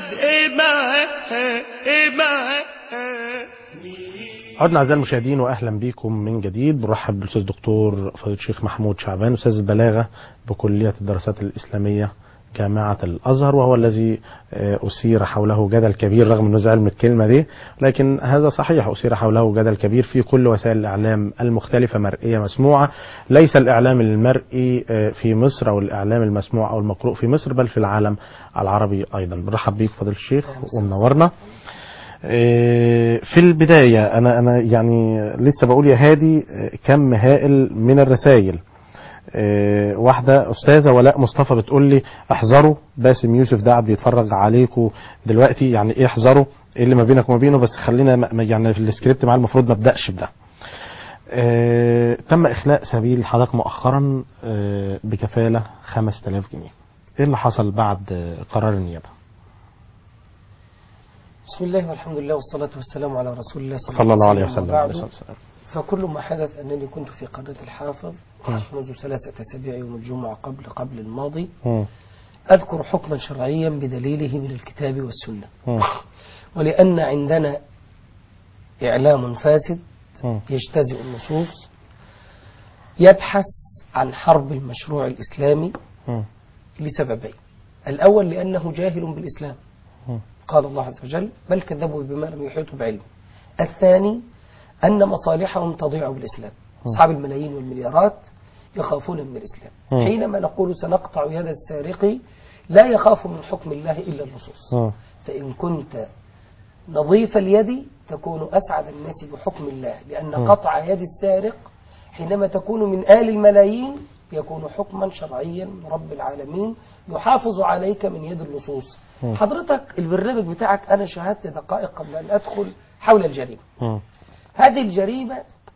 عدنا أعزائي المشاهدين وأهلا بكم من جديد برحب بالأستاذ الدكتور فضيلة الشيخ محمود شعبان أستاذ البلاغة بكلية الدراسات الإسلامية جامعة الأزهر وهو الذي أثير حوله جدل كبير رغم أنه زعل من الكلمة دي لكن هذا صحيح أثير حوله جدل كبير في كل وسائل الإعلام المختلفة مرئية مسموعة ليس الإعلام المرئي في مصر أو الإعلام المسموع أو المقروء في مصر بل في العالم العربي أيضا برحب بيك فضيلة الشيخ ومنورنا في البداية أنا أنا يعني لسه بقول يا هادي كم هائل من الرسائل واحدة أستاذة ولاء مصطفى بتقول لي احذروا باسم يوسف ده بيتفرج عليكم دلوقتي يعني ايه احذروا ايه اللي ما بينك وما بينه بس خلينا يعني في السكريبت معاه المفروض ما ابداش بده اه تم اخلاء سبيل حضرتك مؤخرا اه بكفالة 5000 جنيه ايه اللي حصل بعد قرار النيابة بسم الله والحمد لله والصلاة والسلام على رسول الله صلى الله عليه وسلم عليه وسلم فكل ما حدث أنني كنت في قناة الحافظ منذ ثلاثة أسابيع يوم الجمعة قبل قبل الماضي م. أذكر حكما شرعيا بدليله من الكتاب والسنة م. ولأن عندنا إعلام فاسد م. يجتزئ النصوص يبحث عن حرب المشروع الإسلامي م. لسببين الأول لأنه جاهل بالإسلام م. قال الله عز وجل بل كذبوا بما لم يحيطوا بعلم الثاني أن مصالحهم تضيع بالإسلام أصحاب الملايين والمليارات يخافون من الإسلام م. حينما نقول سنقطع يد السارق لا يخاف من حكم الله إلا النصوص م. فإن كنت نظيف اليد تكون أسعد الناس بحكم الله لأن م. قطع يد السارق حينما تكون من آل الملايين يكون حكما شرعيا من رب العالمين يحافظ عليك من يد اللصوص م. حضرتك البرنامج بتاعك أنا شاهدت دقائق قبل أن أدخل حول الجريمة م. هذه الجريمة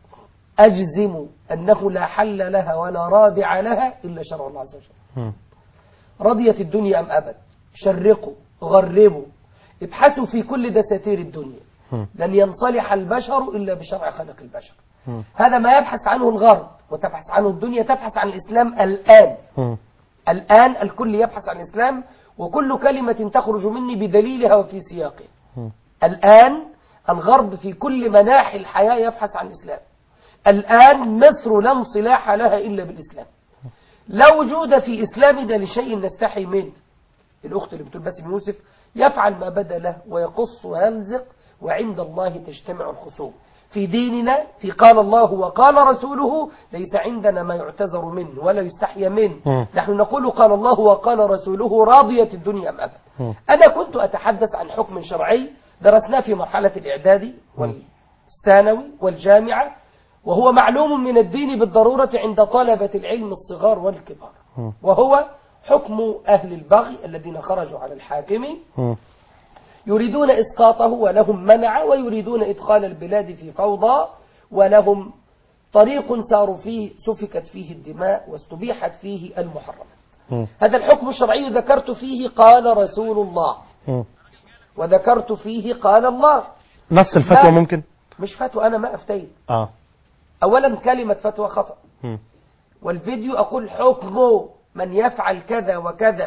أجزم أنه لا حل لها ولا رادع لها إلا شرع الله عز وجل م. رضيت الدنيا أم أبد شرقوا غربوا ابحثوا في كل دساتير الدنيا م. لن ينصلح البشر إلا بشرع خالق البشر م. هذا ما يبحث عنه الغرب وتبحث عنه الدنيا تبحث عن الإسلام الآن م. الآن الكل يبحث عن الإسلام وكل كلمة تخرج مني بدليلها وفي سياقها م. الآن الغرب في كل مناحي الحياة يبحث عن الإسلام الآن مصر لا انصلاح لها إلا بالإسلام لا وجود في إسلامنا لشيء نستحي منه الأخت اللي بتقول باسم يوسف يفعل ما بدا له ويقص ويلزق وعند الله تجتمع الخصوم في ديننا في قال الله وقال رسوله ليس عندنا ما يعتذر منه ولا يستحيى منه مم. نحن نقول قال الله وقال رسوله راضية الدنيا أم أبد مم. أنا كنت أتحدث عن حكم شرعي درسناه في مرحلة الإعدادي والثانوي والجامعة وهو معلوم من الدين بالضرورة عند طلبة العلم الصغار والكبار مم. وهو حكم أهل البغي الذين خرجوا على الحاكم م. يريدون إسقاطه ولهم منع ويريدون إدخال البلاد في فوضى ولهم طريق ساروا فيه سفكت فيه الدماء واستبيحت فيه المحرمات م. هذا الحكم الشرعي ذكرت فيه قال رسول الله م. وذكرت فيه قال الله نص الفتوى ممكن مش فتوى أنا ما أفتيت اه أولا كلمة فتوى خطأ م. والفيديو أقول حكمه من يفعل كذا وكذا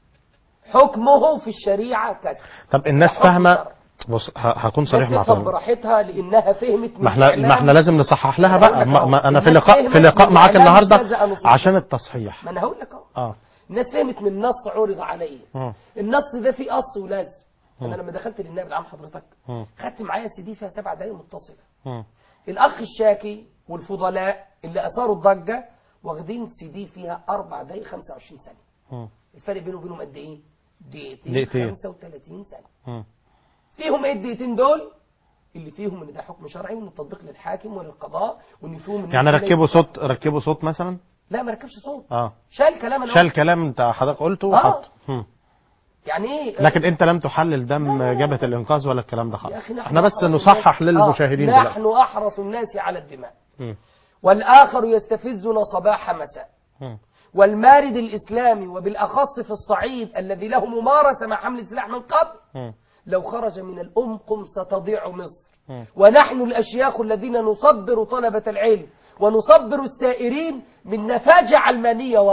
حكمه في الشريعة كذا طب الناس حكم فاهمه شرعي. بص ه- هكون صريح مع الناس تفهم فندم براحتها لأنها فهمت من ما احنا الإعلام. ما احنا لازم نصحح لها أنا هقول بقى لك ما أهو. ما انا في الناس لقاء فهمت في لقاء من معاك الإعلام النهارده أستاذ أنوف. عشان التصحيح ما أنا هقول لك أهو اه الناس فهمت من نص عرض عليه م. النص ده فيه قص ولازم أنا مم. لما دخلت للنائب العام حضرتك م. خدت معايا سي دي فيها سبع دقايق متصلة م. الأخ الشاكي والفضلاء اللي أثاروا الضجة واخدين سي دي فيها أربع دقايق 25 ثانية م. الفرق بينه وبينهم قد إيه؟ دقيقتين دقيقتين. 35 ثانية م. فيهم ايه الدقيقتين دول اللي فيهم ان ده حكم شرعي وان التطبيق للحاكم وللقضاء وان فيهم إن يعني ليس- ركبوا صوت ركبوا صوت مثلا لا ما ركبش صوت اه شال كلام انا شال كلام انت حضرتك قلته آه. وحط م. يعني ايه لكن انت لم تحلل دم لا، لا، لا. جبهة الانقاذ ولا الكلام ده يا خالص أخي نحن احنا بس أحرص نصحح الناس- للمشاهدين آه. دلوقتي نحن احرص الناس على الدماء م. والاخر يستفزنا صباح مساء م. والمارد الاسلامي وبالاخص في الصعيد الذي له ممارسه مع حمل السلاح من قبل م. لو خرج من الأمقم ستضيع مصر م. ونحن الأشياخ الذين نصبر طلبة العلم ونصبر السائرين من نفاجة علمانية واضحة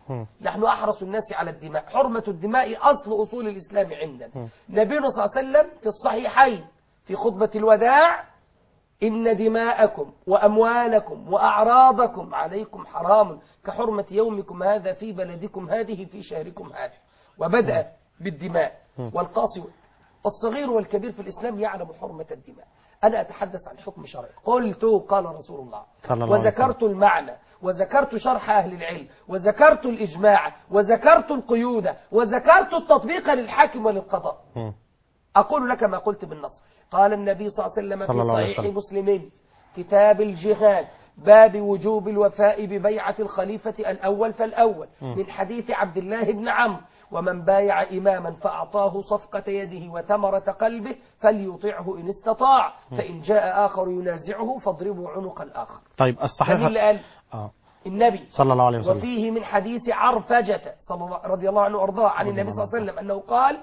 مم. نحن أحرص الناس على الدماء حرمة الدماء أصل أصول الإسلام عندنا مم. نبينا صلى الله عليه وسلم في الصحيحين في خطبة الوداع إن دماءكم وأموالكم وأعراضكم عليكم حرام كحرمة يومكم هذا في بلدكم هذه في شهركم هذا وبدأ بالدماء والقاصي الصغير والكبير في الإسلام يعلم حرمة الدماء أنا أتحدث عن حكم شرعي قلت قال رسول الله صلى الله عليه وذكرت المعنى وذكرت شرح أهل العلم وذكرت الإجماع وذكرت القيود وذكرت التطبيق للحاكم وللقضاء مم. أقول لك ما قلت بالنص قال النبي صلى الله عليه وسلم صلى الله في عليه صحيح وسلم. مسلم كتاب الجهاد باب وجوب الوفاء ببيعة الخليفة الأول فالأول من حديث عبد الله بن عمرو ومن بايع إماما فأعطاه صفقة يده وثمرة قلبه فليطعه إن استطاع فإن جاء آخر ينازعه فاضربوا عنق الآخر طيب ده مين الصحيح اللي قال اه النبي صلى الله عليه وسلم وفيه من حديث عرفجة صلى الله رضي الله عنه وارضاه عن رضي النبي الله صلى الله عليه وسلم أنه قال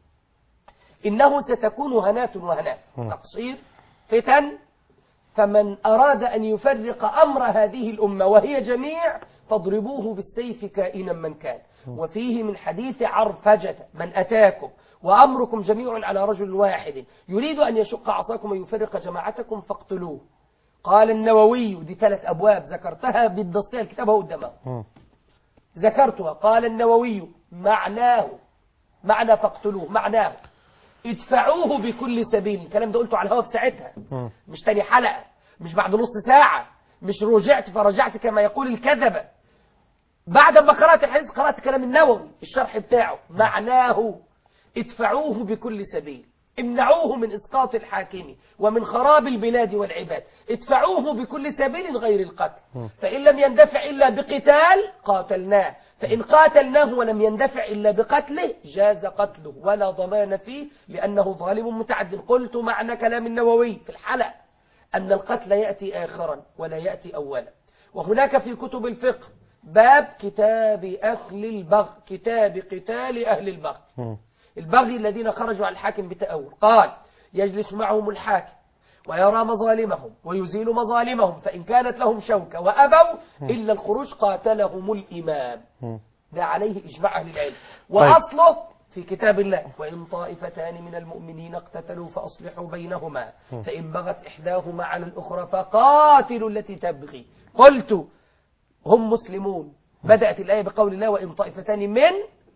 إنه ستكون هنات وهنات مم. تقصير فتن فمن أراد أن يفرق أمر هذه الأمة وهي جميع فاضربوه بالسيف كائنا من كان وفيه من حديث عرفجة من أتاكم وأمركم جميع على رجل واحد يريد أن يشق عصاكم ويفرق جماعتكم فاقتلوه قال النووي دي ثلاث أبواب ذكرتها بالدستير الكتاب هو قدامه مم. ذكرتها قال النووي معناه معنى فاقتلوه معناه ادفعوه بكل سبيل الكلام ده قلته على الهواء في ساعتها مم. مش تاني حلقة مش بعد نص ساعة مش رجعت فرجعت كما يقول الكذبة بعد ما قرأت الحديث قرأت كلام النووي الشرح بتاعه معناه ادفعوه بكل سبيل امنعوه من إسقاط الحاكم ومن خراب البلاد والعباد ادفعوه بكل سبيل غير القتل فإن لم يندفع إلا بقتال قاتلناه فإن قاتلناه ولم يندفع إلا بقتله جاز قتله ولا ضمان فيه لأنه ظالم متعد قلت معنى كلام النووي في الحلقة أن القتل يأتي آخرا ولا يأتي أولا وهناك في كتب الفقه باب كتاب أهل البغي كتاب قتال أهل البغي مم. البغي الذين خرجوا على الحاكم بتأول قال يجلس معهم الحاكم ويرى مظالمهم ويزيل مظالمهم فإن كانت لهم شوكة وأبوا إلا الخروج قاتلهم الإمام مم. ده عليه إجماع أهل العلم وأصله في كتاب الله وإن طائفتان من المؤمنين اقتتلوا فأصلحوا بينهما فإن بغت إحداهما على الأخرى فقاتلوا التي تبغي قلت هم مسلمون بدأت الآية بقول الله وإن طائفتان من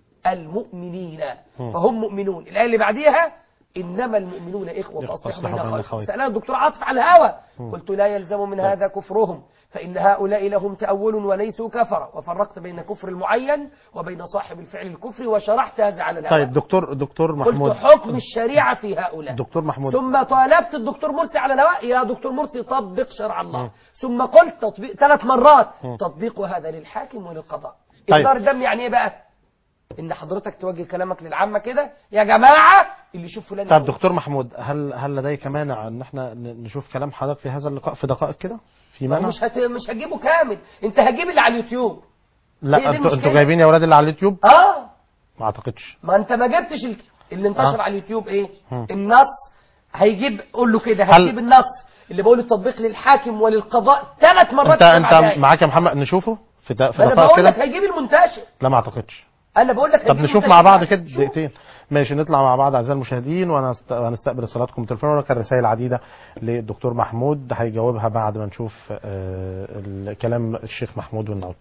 المؤمنين فهم مؤمنون الآية اللي بعديها إنما المؤمنون إخوة إخوة فأصلحوا فأصلحوا بين بين أخواتكم أخواتكم. سألنا الدكتور عاطف على الهوى قلت لا يلزم من هذا كفرهم فإن هؤلاء لهم تأول وليسوا كفرة وفرقت بين كفر المعين وبين صاحب الفعل الكفري وشرحت هذا على الهوى طيب دكتور دكتور قلت محمود حكم الشريعة في هؤلاء دكتور محمود ثم طالبت الدكتور مرسي على الهواء يا دكتور مرسي طبق شرع الله ثم قلت تطبيق ثلاث مرات تطبيق هذا للحاكم وللقضاء طيب. إصدار الدم يعني ايه بقى ان حضرتك توجه كلامك للعامة كده يا جماعة اللي يشوف فلان طيب يقول. دكتور محمود هل هل لديك مانع ان احنا ن- نشوف كلام حضرتك في هذا اللقاء في دقائق كده في ما هو مانع مش هت... مش هتجيبه كامل انت هتجيب اللي على اليوتيوب هي لا دي انتوا المشكلة. انتوا جايبين يا ولاد اللي على اليوتيوب اه ما اعتقدش ما انت ما جبتش ال... اللي انتشر آه. على اليوتيوب ايه مم. النص هيجيب قول له كده هل- هيجيب النص اللي بقول التطبيق للحاكم وللقضاء ثلاث مرات انت في انت العداية. معاك يا محمد نشوفه في د- في ما انا دقائق بقول لك كده هيجيب المنتشر لا ما اعتقدش انا بقول لك طب هيجيب نشوف المنتشر مع بعض معاك. كده شوف. دقيقتين ماشي نطلع مع بعض اعزائي المشاهدين ونست- ونستقبل اتصالاتكم بالتليفون ولك رسائل عديده للدكتور محمود هيجاوبها بعد ما نشوف آه، الكلام الشيخ محمود والنعود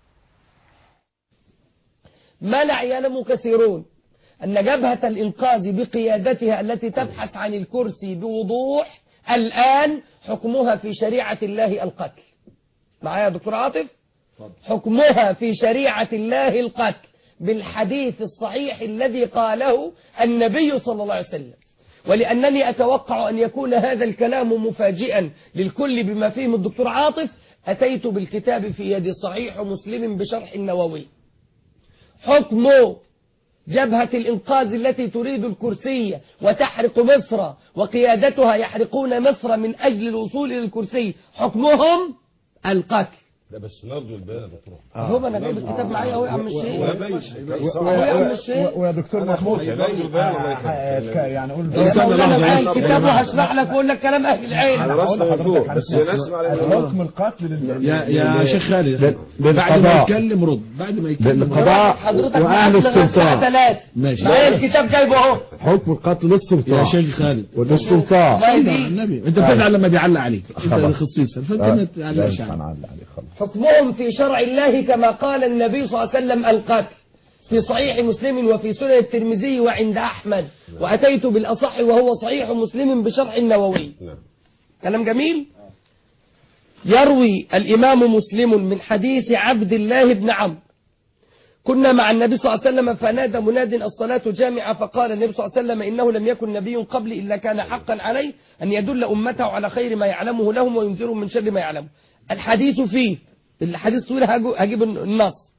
ما لا يعلم كثيرون أن جبهة الإنقاذ بقيادتها التي تبحث عن الكرسي بوضوح الآن حكمها في شريعة الله القتل معايا يا دكتور عاطف حكمها في شريعة الله القتل بالحديث الصحيح الذي قاله النبي صلى الله عليه وسلم ولأنني أتوقع أن يكون هذا الكلام مفاجئا للكل بما فيه من الدكتور عاطف أتيت بالكتاب في يد صحيح مسلم بشرح النووي حكم جبهة الإنقاذ التي تريد الكرسي وتحرق مصر وقيادتها يحرقون مصر من أجل الوصول إلى الكرسي حكمهم القتل لا بس نرجو البيان يا دكتور هو انا جايب الكتاب معايا اهو يا عم الشيخ ويبين هو يا عم الشيخ ويا دكتور محمود هيبين البيان الله يخليك. آه، ك- يعني قول يا استنى مولانا لحظة، معايا لحظة. الكتاب وهشرح لك واقول لك كلام اهل العلم على راسنا من فوق بس نسمع حكم القتل لل- يا يا شيخ خالد بال- بعد ما بالقضاء. يتكلم رد بعد ما يتكلم رد. بالقضاء حضرتك واهل معاك لغاية الساعة السلطان 3 ماشي معايا الكتاب جايبه اهو حكم القتل يا للسلطان شيخ خالد للسلطان الله صلى على يهديك النبي انت بتزعل لما بيعلق عليك انت خلاص. خصيصا فانت آه، ما لا تعلقش ينفع عليك نعلق عليه خلاص حكمهم في شرع الله كما قال النبي صلى الله عليه وسلم القتل في صحيح مسلم وفي سنن الترمذي وعند أحمد وأتيت بالأصح وهو صحيح مسلم بشرح النووي نعم كلام جميل يروي الإمام مسلم من حديث عبد الله بن عمرو كنا مع النبي صلى الله عليه وسلم فنادى مناد الصلاة جامعة فقال النبي صلى الله عليه وسلم إنه لم يكن نبي قبلي إلا كان حقا عليه أن يدل أمته على خير ما يعلمه لهم وينذرهم من شر ما يعلمه الحديث فيه الحديث طويل هجو- هجيب النص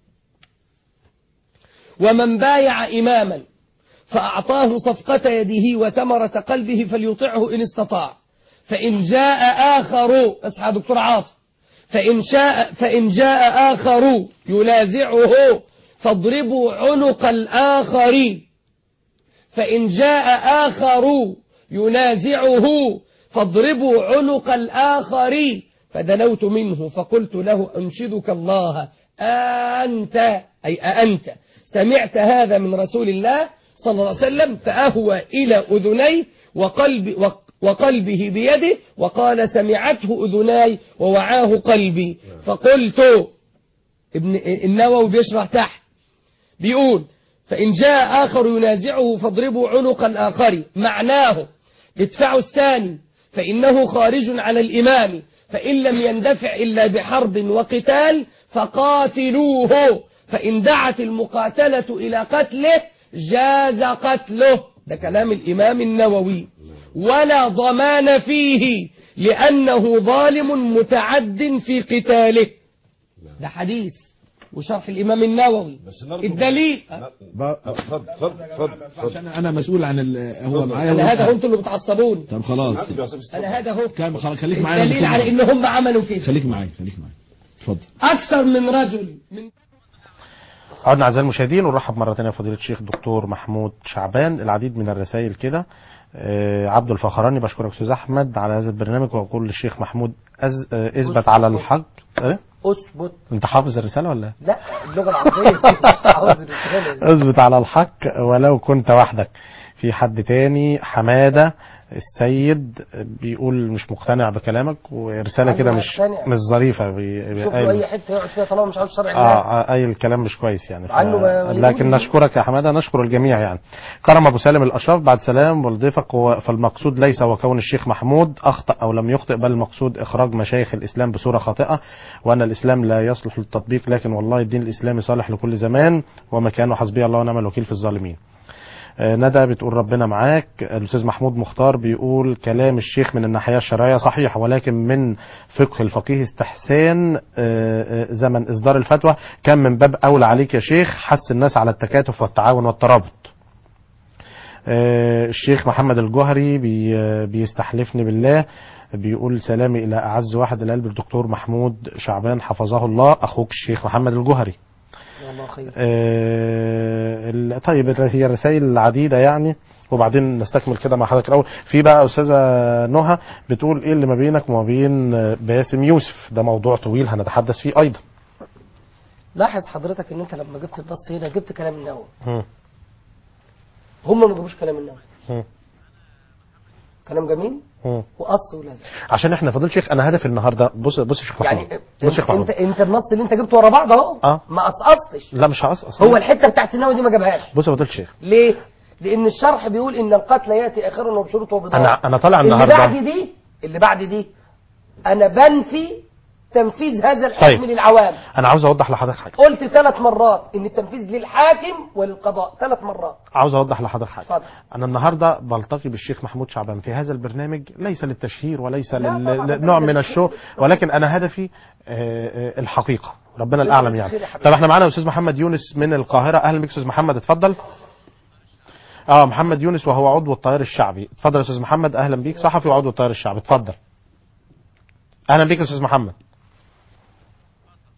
ومن بايع إماما فأعطاه صفقة يده وثمرة قلبه فليطعه إن استطاع فإن جاء آخر اصحى يا دكتور عاطف فإن, شاء فإن جاء آخر ينازعه فاضربوا عنق الآخر فإن جاء آخر ينازعه فاضربوا عنق الآخر فدنوت منه فقلت له أنشدك الله أنت أي أنت سمعت هذا من رسول الله صلى الله عليه وسلم فأهوى إلى أذني وقلب وقلبه بيده وقال سمعته أذناي ووعاه قلبي فقلت ابن النووي بيشرح تحت بيقول فإن جاء آخر ينازعه فاضربوا عنق الآخر معناه ادفعوا الثاني فإنه خارج على الإمام فإن لم يندفع إلا بحرب وقتال فقاتلوه فإن دعت المقاتلة إلى قتله جاز قتله ده كلام الإمام النووي ولا ضمان فيه لأنه ظالم متعد في قتاله ده حديث وشرح الإمام النووي بس نرجو الدليل اتفضل اتفضل اتفضل اتفضل عشان انا مسؤول عن ال- هو معايا أنا هذا ولا- انتم اللي بتعصبون طب خلاص عبد يا أستاذ أنا هذا هو كام خلاص خليك معايا الدليل أنا على كل- إن هم عملوا كده خليك معايا خليك معايا اتفضل أكثر من رجل من عدنا أعزائي المشاهدين ونرحب مرة ثانية بفضيلة الشيخ الدكتور محمود شعبان العديد من الرسائل كده آه، عبد الفخراني بشكرك أستاذ أحمد على هذا البرنامج وأقول للشيخ محمود أز... آه، اثبت على الحق إيه؟ أثبت أنت حافظ الرسالة ولا؟ لا اللغة العربية مش عاوز الرسالة. اثبت على الحق ولو كنت وحدك في حد تاني حمادة السيد بيقول مش مقتنع بكلامك ورسالة أيوة، كده مش مقتنع. مش ظريفة بي... بي... شوف له أي حتة يقعد فيها طالما مش عاوز شرع الله اه اي الكلام مش كويس يعني ف... مع إنه ما- لكن نشكرك يا حماده نشكر الجميع يعني كرم ابو سالم الاشراف بعد سلام ولضيفك هو فالمقصود ليس هو كون الشيخ محمود اخطا او لم يخطئ بل المقصود اخراج مشايخ الاسلام بصوره خاطئه وان الاسلام لا يصلح للتطبيق لكن والله الدين الاسلامي صالح لكل زمان ومكانه حسبي الله ونعم الوكيل في الظالمين آه، ندى بتقول ربنا معاك الاستاذ محمود مختار بيقول كلام الشيخ من الناحيه الشرعيه صحيح ولكن من فقه الفقيه استحسان آه، آه، زمن اصدار الفتوى كان من باب اولى عليك يا شيخ حث الناس على التكاتف والتعاون والترابط آه، الشيخ محمد الجوهري بي آه، بيستحلفني بالله بيقول سلامي الى اعز واحد القلب الدكتور محمود شعبان حفظه الله اخوك الشيخ محمد الجوهري جزاه الله خير آه، ال- طيب هي رسائل عديدة يعني وبعدين نستكمل كده مع حضرتك الأول في بقى أستاذة نهى بتقول إيه اللي ما بينك وما بين آه، باسم يوسف ده موضوع طويل هنتحدث فيه أيضا لاحظ حضرتك ان انت لما جبت النص هنا جبت كلام النووي مم. هم ما جابوش كلام النووي مم. كلام جميل مم. وقص ولازم عشان احنا فضيل شيخ أنا هدفي النهاردة بص بص يا شيخ محمود يعني بص يا شيخ انت محمود انت النص اللي انت جبته ورا بعض اهو اه ما قصقصتش لا مش هقصقص هو الحته بتاعت النووي دي ما جابهاش بص يا فضيل الشيخ ليه؟ لان الشرح بيقول ان القتل ياتي اخرا وبشروط وبضوابط أنا أنا طالع اللي النهاردة بعد دي اللي بعد دي انا بنفي تنفيذ هذا الحكم طيب. للعوام أنا عاوز أوضح لحضرتك حاجة قلت ثلاث مرات ان التنفيذ للحاكم وللقضاء ثلاث مرات عاوز اوضح لحضرتك حاجه اتفضل. انا النهارده بلتقي بالشيخ محمود شعبان في هذا البرنامج ليس للتشهير وليس لا لل- طبعاً، لنوع ربنا من الشو ولكن انا هدفي آه، آه، الحقيقه ربنا الاعلم يعني التشهير يا حبيبي. طب احنا معانا استاذ محمد يونس من القاهره اهلا بك استاذ محمد اتفضل اه محمد يونس وهو عضو التيار الشعبي اتفضل يا استاذ محمد اهلا بيك صحفي وعضو التيار الشعبي اتفضل اهلا بيك يا استاذ محمد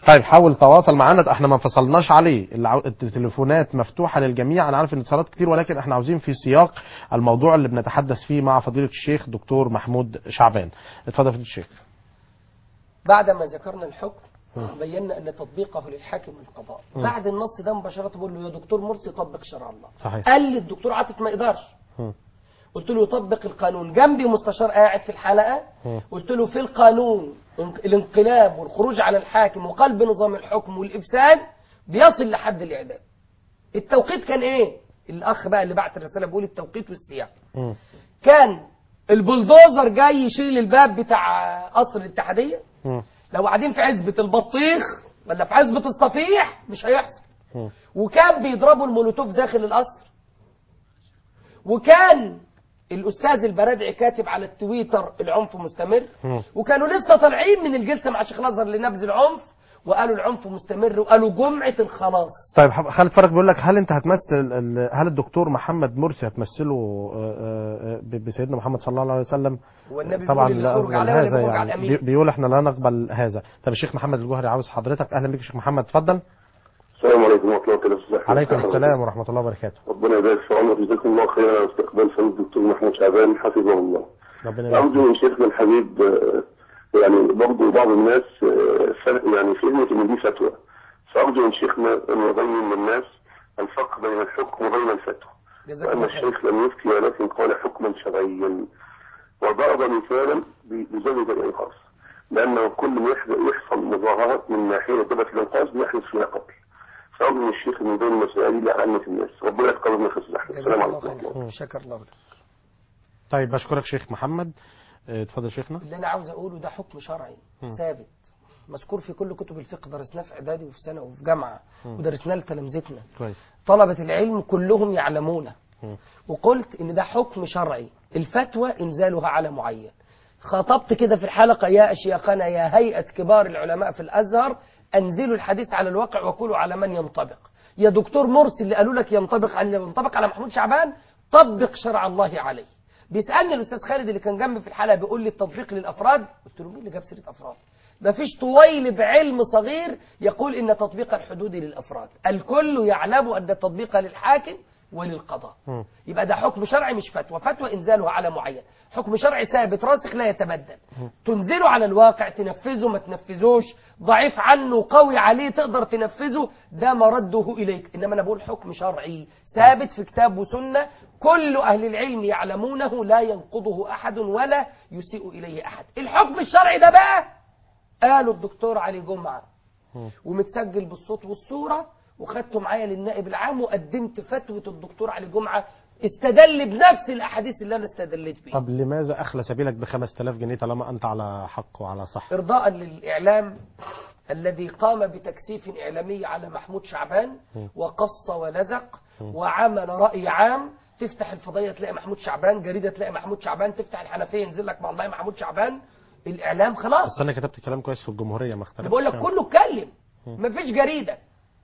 طيب حاول تواصل معنا احنا ما انفصلناش عليه الع- التليفونات مفتوحه للجميع انا عارف ان اتصالات كتير ولكن احنا عاوزين في سياق الموضوع اللي بنتحدث فيه مع فضيله الشيخ دكتور محمود شعبان اتفضل فضيله الشيخ بعدما ذكرنا الحكم بينا ان تطبيقه للحاكم القضاء بعد النص ده مباشره بقول له يا دكتور مرسي طبق شرع الله صحيح قال لي الدكتور عاطف ما يقدرش مم. قلت له يطبق القانون جنبي مستشار قاعد في الحلقه مم. قلت له في القانون انق- الانقلاب والخروج على الحاكم وقلب نظام الحكم والافساد بيصل لحد الاعدام التوقيت كان ايه الاخ بقى اللي بعت الرساله بيقول التوقيت والسياق مم. كان البلدوزر جاي يشيل الباب بتاع قصر الاتحاديه مم. لو قاعدين في عزبة البطيخ ولا في عزبة الصفيح مش هيحصل مم. وكان بيضربوا المولوتوف داخل القصر وكان الأستاذ البرادعي كاتب على التويتر العنف مستمر مم. وكانوا لسه طالعين من الجلسة مع شيخ الأزهر لنبذ العنف وقالوا العنف مستمر وقالوا جمعة الخلاص طيب حب- خالد فرج بيقول لك هل انت هتمثل ال- هل الدكتور محمد مرسي هتمثله آه، آه، ب- بسيدنا محمد صلى الله عليه وسلم والنبي طبعا بيقول اللي لا يخرج أقبل عليه ولا هذا يخرج على يعني الأمين بي- بيقول احنا لا نقبل هذا طب الشيخ محمد الجوهري عاوز حضرتك اهلا بك يا شيخ محمد اتفضل السلام عليكم ورحمة الله وبركاته عليكم السلام ورحمه الله وبركاته ربنا يبارك في عمرك جزاكم الله خيرا استقبال سيد الدكتور محمود شعبان حفظه الله ربنا يبارك أرجو من شيخنا الحبيب آه، يعني برضه بعض الناس آه، فرق يعني فهمت إن دي فتوى فأرجو من شيخنا أن يبين للناس الفرق بين الحكم وبين الفتوى جزاك وأن الله خير الشيخ لم يفتي ولكن قال حكما شرعيا وضرب مثالا ب- بزوجة الإنقاذ لأنه كل ما يحد- يحصل مظاهرة من ناحية دولة الإنقاذ بيحدث فيها قتل فأرجو من الشيخ أن يبين المسائل دي لعامة الناس ربنا يتقبل من خير السلام جزاك الله عليكم ورحمة الله خير شكر الله لك طيب بشكرك شيخ محمد آه، اتفضل شيخنا اللي انا عاوز اقوله ده حكم شرعي ثابت مذكور في كل كتب الفقه درسناه في اعدادي وفي ثانوي وفي جامعه ودرسناه لتلامذتنا كويس طلبة العلم كلهم يعلمونه مم. وقلت ان ده حكم شرعي الفتوى انزالها على معين خاطبت كده في الحلقة يا أشياخنا يا هيئة كبار العلماء في الأزهر أنزلوا الحديث على الواقع وقولوا على من ينطبق يا دكتور مرسي اللي قالوا لك ينطبق على ينطبق على محمود شعبان طبق شرع الله عليه بيسألني الأستاذ خالد اللي كان جنبي في الحلقة بيقول لي التطبيق للأفراد قلت له مين اللي جاب سيرة أفراد مفيش طويل بعلم صغير يقول إن تطبيق الحدود للأفراد الكل يعلم أن التطبيق للحاكم وللقضاء مم. يبقى ده حكم شرعي مش فتوى فتوى انزالها على معين حكم شرعي ثابت راسخ لا يتبدل تنزله على الواقع تنفذه ما تنفذوش ضعيف عنه قوي عليه تقدر تنفذه ده مرده اليك انما انا بقول حكم شرعي ثابت في كتاب وسنه كل اهل العلم يعلمونه لا ينقضه احد ولا يسيء اليه احد الحكم الشرعي ده بقى قاله الدكتور علي جمعه ومتسجل بالصوت والصورة وخدته معايا للنائب العام وقدمت فتوى الدكتور علي جمعة استدل بنفس الأحاديث اللي أنا استدليت بيها طب لماذا اخلى سبيلك ب 5000 جنيه طالما انت على حق وعلى صح إرضاء للإعلام الذي قام بتكثيف إعلامي على محمود شعبان وقص ولزق وعمل رأي عام تفتح الفضية تلاقي محمود شعبان جريدة تلاقي محمود شعبان تفتح الحنفية ينزل لك والله محمود شعبان الإعلام خلاص بس انا كتبت كلام كويس في الجمهوريه ما اختلفتش بقول لك يعني. كله اتكلم مفيش جريده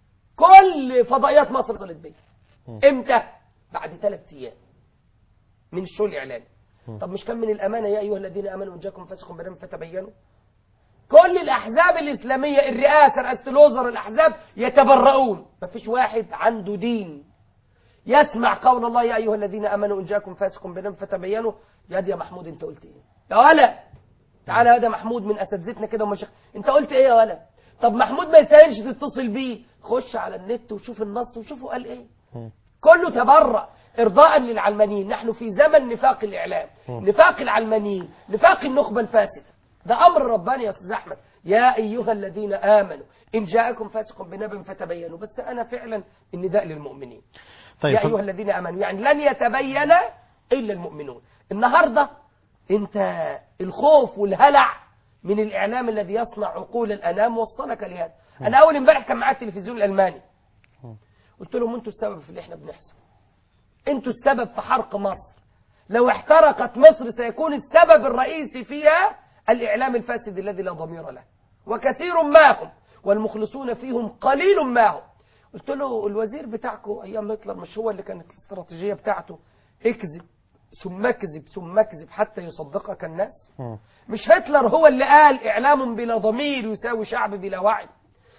كل فضائيات مصر اتصلت بيا امتى بعد ثلاث ايام من الشغل الاعلامي طب مش كان من الامانه يا ايها الذين امنوا ان جاكم فاسق بنبأ فتبينوا كل الاحزاب الاسلاميه الرئاسه رئاسه الوزراء الاحزاب يتبرؤون مفيش واحد عنده دين يسمع قول الله يا ايها الذين امنوا ان جاكم فاسق بنبأ فتبينوا يا دي يا محمود انت قلت ايه يا ولا تعالى يا ده محمود من اساتذتنا كده ومشايخ انت قلت ايه يا ولا طب محمود ما يستاهلش تتصل بيه خش على النت وشوف النص وشوفه قال ايه كله تبرأ ارضاء للعلمانيين نحن في زمن نفاق الاعلام نفاق العلمانيين نفاق النخبه الفاسده ده امر رباني يا استاذ احمد يا ايها الذين امنوا ان جاءكم فاسق بنبأ فتبينوا بس انا فعلا النداء للمؤمنين طيب يا فض- أيها الذين آمنوا يعني لن يتبين إلا المؤمنون النهاردة أنت الخوف والهلع من الإعلام الذي يصنع عقول الأنام وصلك لهذا أنا أول امبارح كان معايا التلفزيون الألماني قلت لهم أنتوا السبب في اللي إحنا بنحصل أنتوا السبب في حرق مصر لو احترقت مصر سيكون السبب الرئيسي فيها الإعلام الفاسد الذي لا ضمير له وكثير ما هم والمخلصون فيهم قليل ما هم قلت له الوزير بتاعكم أيام هتلر مش هو اللي كانت الاستراتيجية بتاعته اكذب ثم اكذب ثم اكذب حتى يصدقك الناس مم. مش هتلر هو اللي قال إعلام بلا ضمير يساوي شعب بلا وعي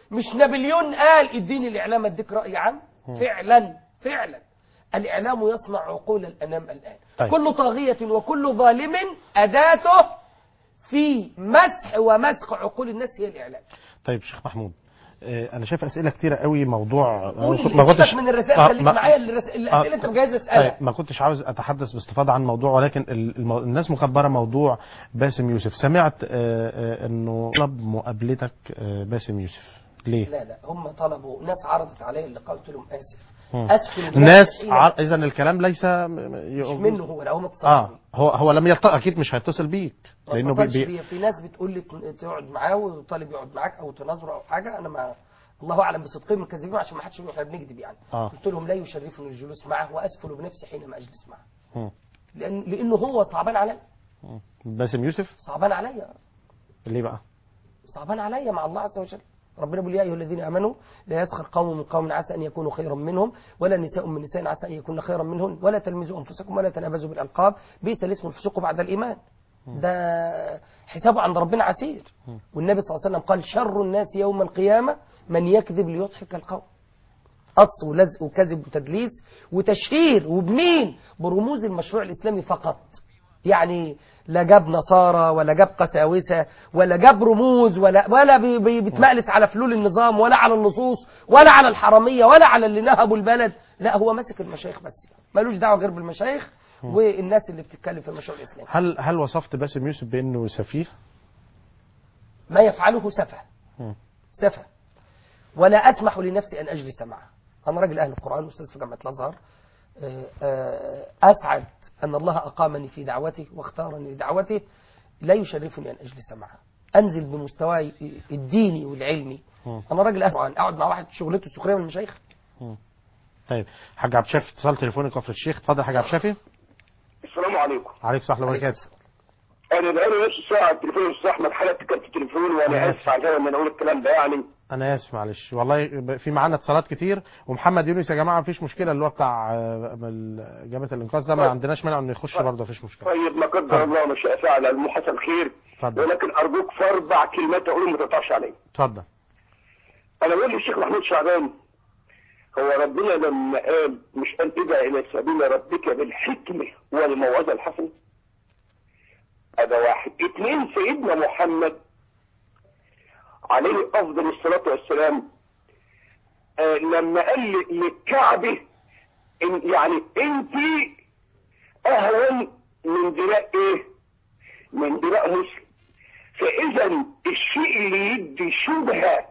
مش نابليون قال اديني الاعلام اديك راي عام فعلا فعلا الاعلام يصنع عقول الانام الان طيب. كل طاغيه وكل ظالم اداته في مسح ومسخ عقول الناس هي الاعلام طيب شيخ محمود آه، انا شايف اسئله كتيره قوي موضوع قول ما اللي كنتش سيبك من الرسائل آه، خليك ما- معايا الرس- الاسئله آه، انت مجهز طيب اسالها ما كنتش عاوز اتحدث باستفاضه عن موضوع ولكن ال- المو... الناس مكبره موضوع باسم يوسف سمعت آه، آه، انه طلب مقابلتك آه، باسم يوسف ليه لا لا هم طلبوا ناس عرضت علي اللقاء قلت لهم اسف مم. اسف للناس الناس حين- ع... اذا الكلام ليس م- مش ي- منه هو لا هم اتصلوا اه بي. هو هو لم يلت... اكيد مش هيتصل بيك ما لانه بي... اتصلش بي... بيا. في ناس بتقول لي ت- تقعد معاه وطالب يقعد معاك او تناظره او حاجه انا ما الله اعلم بصدقهم من كذبهم عشان ما حدش يقول احنا بنكذب يعني آه. قلت لهم لا يشرفني الجلوس معه واسفل بنفسي حينما اجلس معه مم. لان لانه هو صعبان عليا مم. باسم يوسف صعبان عليا ليه بقى صعبان عليا مع الله عز وجل ربنا بيقول يا ايها الذين امنوا لا يسخر قوم من قوم عسى ان يكونوا خيرا منهم ولا نساء من نساء عسى ان يكون خيرا منهن ولا تلمزوا انفسكم ولا تنابزوا بالالقاب بئس الاسم الفسوق بعد الايمان ده حسابه عند ربنا عسير والنبي صلى الله عليه وسلم قال شر الناس يوم القيامه من يكذب ليضحك القوم قص ولزق وكذب وتدليس وتشهير وبمين برموز المشروع الاسلامي فقط يعني لا جاب نصارى ولا جاب قساوسه ولا جاب رموز ولا ولا بي- بي- بيتمقلس على فلول النظام ولا على اللصوص ولا على الحراميه ولا على اللي نهبوا البلد لا هو ماسك المشايخ بس ملوش دعوه غير بالمشايخ والناس اللي بتتكلم في المشروع الاسلامي هل هل وصفت باسم يوسف بانه سفيه ما يفعله سفه مم. سفه ولا اسمح لنفسي ان اجلس معه انا راجل اهل القران استاذ في جامعه الازهر آه، آه، اسعد ان الله اقامني في دعوته واختارني لدعوته لا يشرفني ان اجلس معه انزل بمستواي الديني والعلمي مم. انا راجل اهل القران اقعد مع واحد شغلته سخريه من المشايخ طيب حاج عبد الشافي اتصال تليفوني كفر الشيخ اتفضل يا حاج عبد الشافي السلام عليكم عليكم السلام ورحمه الله وبركاته انا بقالي نص ساعه على التليفون يا استاذ احمد حلقتي كانت في التليفون أنا وانا آسف. اسف عشان ان انا اقول الكلام ده يعني انا اسف معلش والله ب- في معانا اتصالات كتير ومحمد يونس يا جماعه مفيش مشكله اللي هو بتاع آه، ال- جامعه الانقاذ ده ما طيب. عندناش مانع انه يخش برضه مفيش مشكله طيب ما قدر اتفضل. الله ما شاء فعل المو حصل خير اتفضل. ولكن ارجوك في اربع كلمات اقولهم ما تقطعش عليا اتفضل انا بقول للشيخ محمود شعبان هو ربنا لما قال مش قال ادع الى سبيل ربك بالحكمه والموعظه الحسنه هذا واحد اثنين سيدنا محمد عليه افضل الصلاه والسلام آه لما قال ل- للكعبه إن يعني انت اهون من دماء ايه من دماء مسلم فاذا الشيء اللي يدي شبهه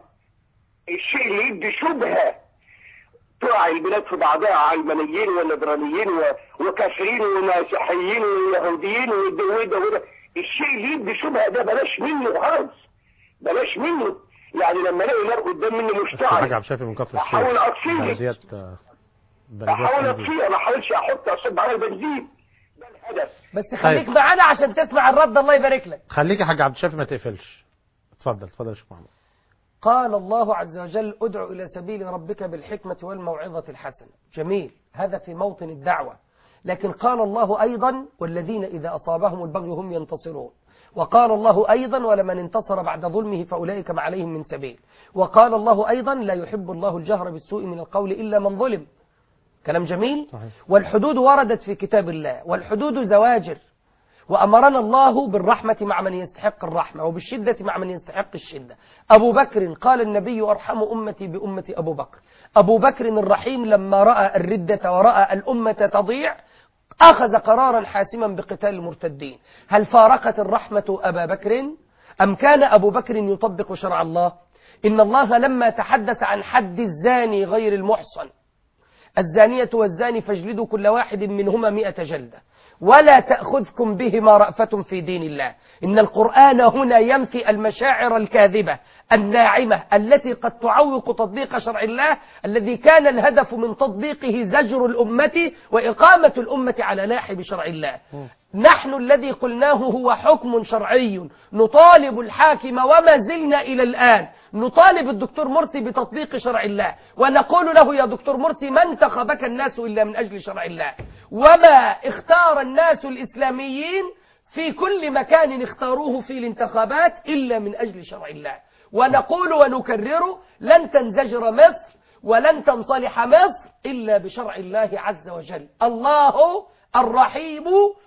الشيء اللي يدي شبهه توعي البلاد في بعضها علمانيين وليبراليين و- وكافرين ومسيحيين ويهوديين وده وده وده الشيء اللي يدي شبهه ده بلاش منه خالص بلاش منه يعني لما الاقي نار قدام مني بس الحاج مشتعل عبد الشافي من كفر الشيخ أحاول أطفيه. بلديات آه، بلديات احاول تنزيل. اطفيه ما احاولش احط اصب على البنزين ده الهدف بس خليك طيب. معانا عشان تسمع الرد الله يبارك لك خليك يا حاج عبد الشافي ما تقفلش اتفضل اتفضل يا شيخ محمد قال الله عز وجل ادع إلى سبيل ربك بالحكمة والموعظة الحسنة جميل هذا في موطن الدعوة لكن قال الله أيضا والذين إذا أصابهم البغي هم ينتصرون وقال الله أيضا ولمن انتصر بعد ظلمه فأولئك ما عليهم من سبيل وقال الله أيضا لا يحب الله الجهر بالسوء من القول إلا من ظلم كلام جميل صحيح. والحدود وردت في كتاب الله والحدود زواجر وأمرنا الله بالرحمة مع من يستحق الرحمة وبالشدة مع من يستحق الشدة أبو بكر قال النبي أرحم أمتي بأمة أبو بكر أبو بكر الرحيم لما رأى الردة ورأى الأمة تضيع أخذ قرارا حاسما بقتال المرتدين هل فارقت الرحمة أبا بكر أم كان أبو بكر يطبق شرع الله إن الله لما تحدث عن حد الزاني غير المحصن الزانية والزاني فاجلدوا كل واحد منهما مئة جلدة ولا تأخذكم بهما رأفة في دين الله إن القرآن هنا ينفي المشاعر الكاذبة الناعمة التي قد تعوق تطبيق شرع الله الذي كان الهدف من تطبيقه زجر الأمة وإقامة الأمة على لاحب شرع الله نحن الذي قلناه هو حكم شرعي نطالب الحاكم وما زلنا إلى الآن نطالب الدكتور مرسي بتطبيق شرع الله ونقول له يا دكتور مرسي ما انتخبك الناس إلا من أجل شرع الله وما اختار الناس الإسلاميين في كل مكان اختاروه في الانتخابات إلا من أجل شرع الله ونقول ونكرر لن تنزجر مصر ولن تنصلح مصر إلا بشرع الله عز وجل الله الرحيم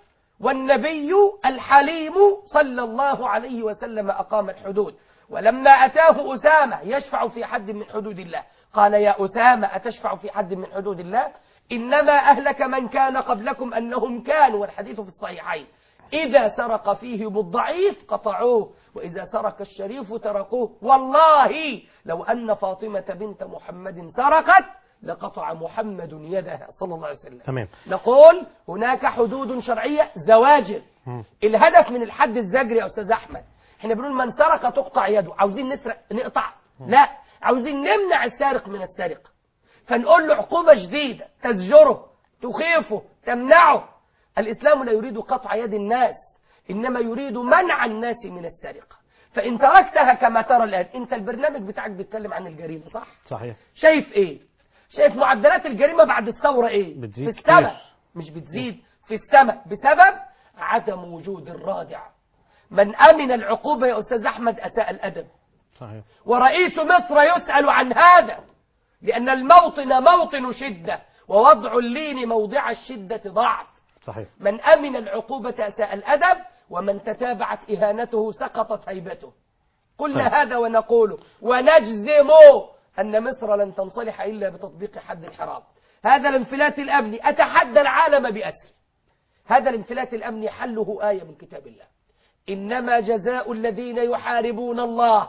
والنبي الحليم صلى الله عليه وسلم أقام الحدود ولما أتاه أسامة يشفع في حد من حدود الله قال يا أسامة أتشفع في حد من حدود الله إنما أهلك من كان قبلكم أنهم كانوا والحديث في الصحيحين إذا سرق فيهم الضعيف قطعوه وإذا سرق الشريف تركوه والله لو أن فاطمة بنت محمد سرقت لقطع محمد يدها صلى الله عليه وسلم تمام نقول هناك حدود شرعية زواجر مم. الهدف من الحد الزجري يا أستاذ أحمد احنا بنقول من سرق تقطع يده عاوزين نسرق نقطع لا عاوزين نمنع السارق من السرقة فنقول له عقوبة شديدة تزجره تخيفه تمنعه الإسلام لا يريد قطع يد الناس إنما يريد منع الناس من السرقة فإن تركتها كما ترى الآن أنت البرنامج بتاعك بيتكلم عن الجريمة صح؟ صحيح شايف ايه شايف معدلات الجريمة بعد الثورة ايه بتزيد في السماء كتير. مش بتزيد في السماء بسبب عدم وجود الرادع من أمن العقوبة يا أستاذ أحمد أساء الأدب صحيح ورئيس مصر يسأل عن هذا لأن الموطن موطن شدة ووضع اللين موضع الشدة ضعف صحيح من أمن العقوبة أساء الأدب ومن تتابعت إهانته سقطت هيبته قلنا طيب. هذا ونقول ونجزم أن مصر لن تنصلح إلا بتطبيق حد الحرام هذا الانفلات الأمني أتحدى العالم بأسره هذا الانفلات الأمني حله آية من كتاب الله إنما جزاء الذين يحاربون الله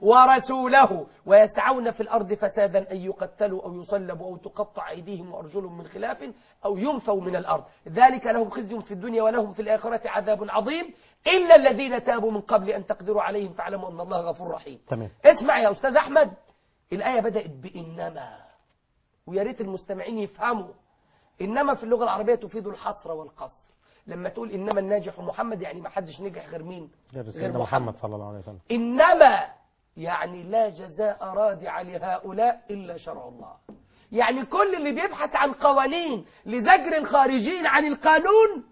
ورسوله ويسعون في الأرض فسادا أن يقتلوا أو يصلبوا أو تقطع أيديهم وأرجلهم من خلاف أو ينفوا من الأرض ذلك لهم خزي في الدنيا ولهم في الآخرة عذاب عظيم إلا الذين تابوا من قبل أن تقدروا عليهم فاعلموا أن الله غفور رحيم تمام اسمع يا أستاذ أحمد الآية بدأت بإنما ويا ريت المستمعين يفهموا إنما في اللغة العربية تفيد الحصر والقصر لما تقول إنما الناجح محمد يعني ما حدش نجح غير مين غير غير سيدنا محمد صلى الله عليه وسلم إنما يعني لا جزاء رادع لهؤلاء إلا شرع الله يعني كل اللي بيبحث عن قوانين لزجر الخارجين عن القانون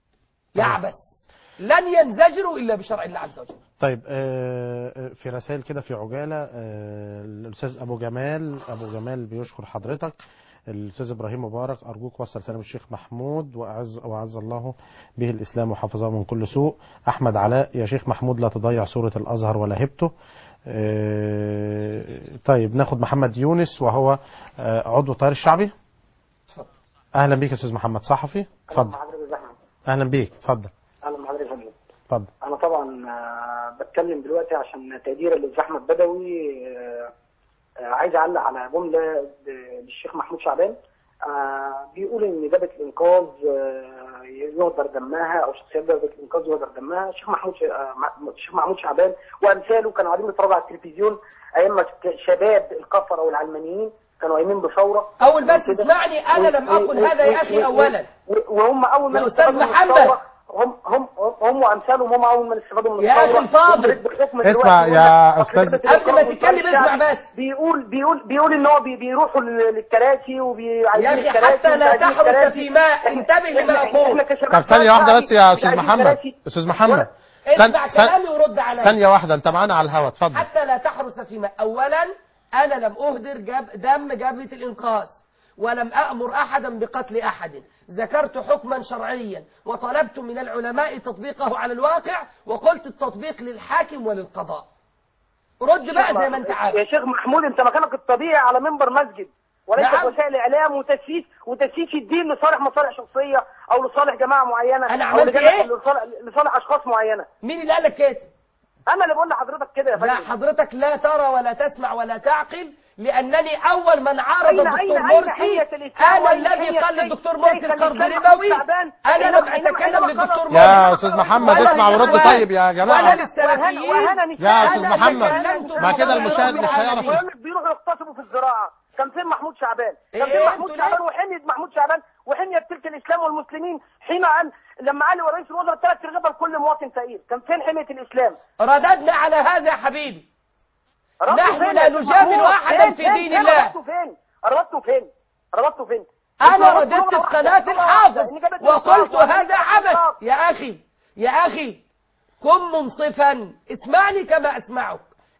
يعبث لن ينزجروا إلا بشرع الله عز وجل طيب آه، آه، في رسائل كده في عجالة آه، الأستاذ أبو جمال أبو جمال بيشكر حضرتك الأستاذ إبراهيم مبارك أرجوك وصل سلام الشيخ محمود وأعز, وأعز الله به الإسلام وحفظه من كل سوء أحمد علاء يا شيخ محمود لا تضيع سورة الأزهر ولا هبته آه، طيب ناخد محمد يونس وهو آه، عضو التيار الشعبي اتفضل. أهلا بيك يا أستاذ محمد صحفي اتفضل حضرتك يا زحمة أهلا بيك اتفضل اهلا بحضرتك يا فندم اتفضل انا طبعا آه، بتكلم دلوقتي عشان تقدير للاستاذ احمد بدوي آه، آه، عايز اعلق على جمله ب- للشيخ محمود شعبان آه، بيقول ان دابة الانقاذ آه، يهدر دمها او شخصيات دابة الانقاذ يهدر دمها الشيخ محمود ش- آه، م- الشيخ محمود شعبان وامثاله كانوا قاعدين بيتفرجوا على التلفزيون ايام ما ك- شباب الكفره والعلمانيين كانوا قايمين بثوره أول بس كده. اسمعني أنا لم و- و- أقل هذا يا و- أخي و- أولا و- وهم اول ما يا أستاذ استفادوا من محمد. الثورة، هم هم هم وامثالهم هم اول ما استفادوا من يا أخي الثورة. الفاضل. بالحكم اسمع دلوقتي يا يقول لك أستاذ- أصل قبل ما الإنقاذ تتكلم والشعبي اسمع بس. بيقول بيقول بيقول ان هو بي- بيروحوا لل- للكراسي وبيعايزين يا أخي الكراسي حتى لا وبيعايزين تحرس الكراسي. في ماء انتبه لما إحنا- أقول إحنا كشباب طب ثانية واحدة بس يا أستاذ عايزين محمد كراسي. أستاذ محمد اسمع ثان- كلامي ورد علي ثانية واحدة أنت معانا على الهوا اتفضل حتى لا تحرس في ماء أولا أنا لم أهدر جب دم جبهة الإنقاذ ولم أأمر أحدا بقتل أحد ذكرت حكما شرعيا وطلبت من العلماء تطبيقه على الواقع وقلت التطبيق للحاكم وللقضاء رد بقى زي ما انت يا عارف شيخ محمود انت مكانك الطبيعي على منبر مسجد وليس نعم. وسائل اعلام وتسييس وتسييس الدين لصالح مصالح شخصيه او لصالح جماعه معينه أنا او عملت لجماعة- إيه؟ لصالح, لصالح اشخاص معينه مين اللي قال لك كده انا اللي بقول لحضرتك كده يا لا فندم حضرتك لا ترى ولا تسمع ولا تعقل لأنني أول من عارض أين- الدكتور أين- أين مرسي حية الإسلام أنا وأين الذي حية قال شيخ- للدكتور شيخ مرسي القرض الإسلام ربوي تعبان؟ أنا حينما- لم حينما- أتكلم حينما للدكتور قال- مرسي يا أستاذ محمد ولا اسمع ورد للإخوان طيب يا ولا جماعة للسلفيين وهنا نساء يا أستاذ أنا محمد تكلمت ما كده عن المشاهد رب مش هيعرف العالمين. ويقول لك بيروحوا يغتصبوا في الزراعه كان فين محمود شعبان كان إيه فين محمود انتوا شعبان ليه؟ وحمية محمود شعبان وحمية تلك الاسلام والمسلمين حين قال لما قال رئيس الوزراء ثلاث رغبه لكل مواطن فقير كان فين حمية الاسلام رددنا على هذا يا حبيبي ربطوا نحن فين لا يا شيخ نجامل محمود؟ أحدا فين- في فين- دين فين الله. ربطوا فين ربطوا فين ربطوا فين أنا ربطوا رددت ربطوا في قناة ربطوا الحافظ إن جابت وقلت الإنصاف هذا عبث الإنصاف. يا أخي يا أخي كن منصفا اسمعني كما أسمعك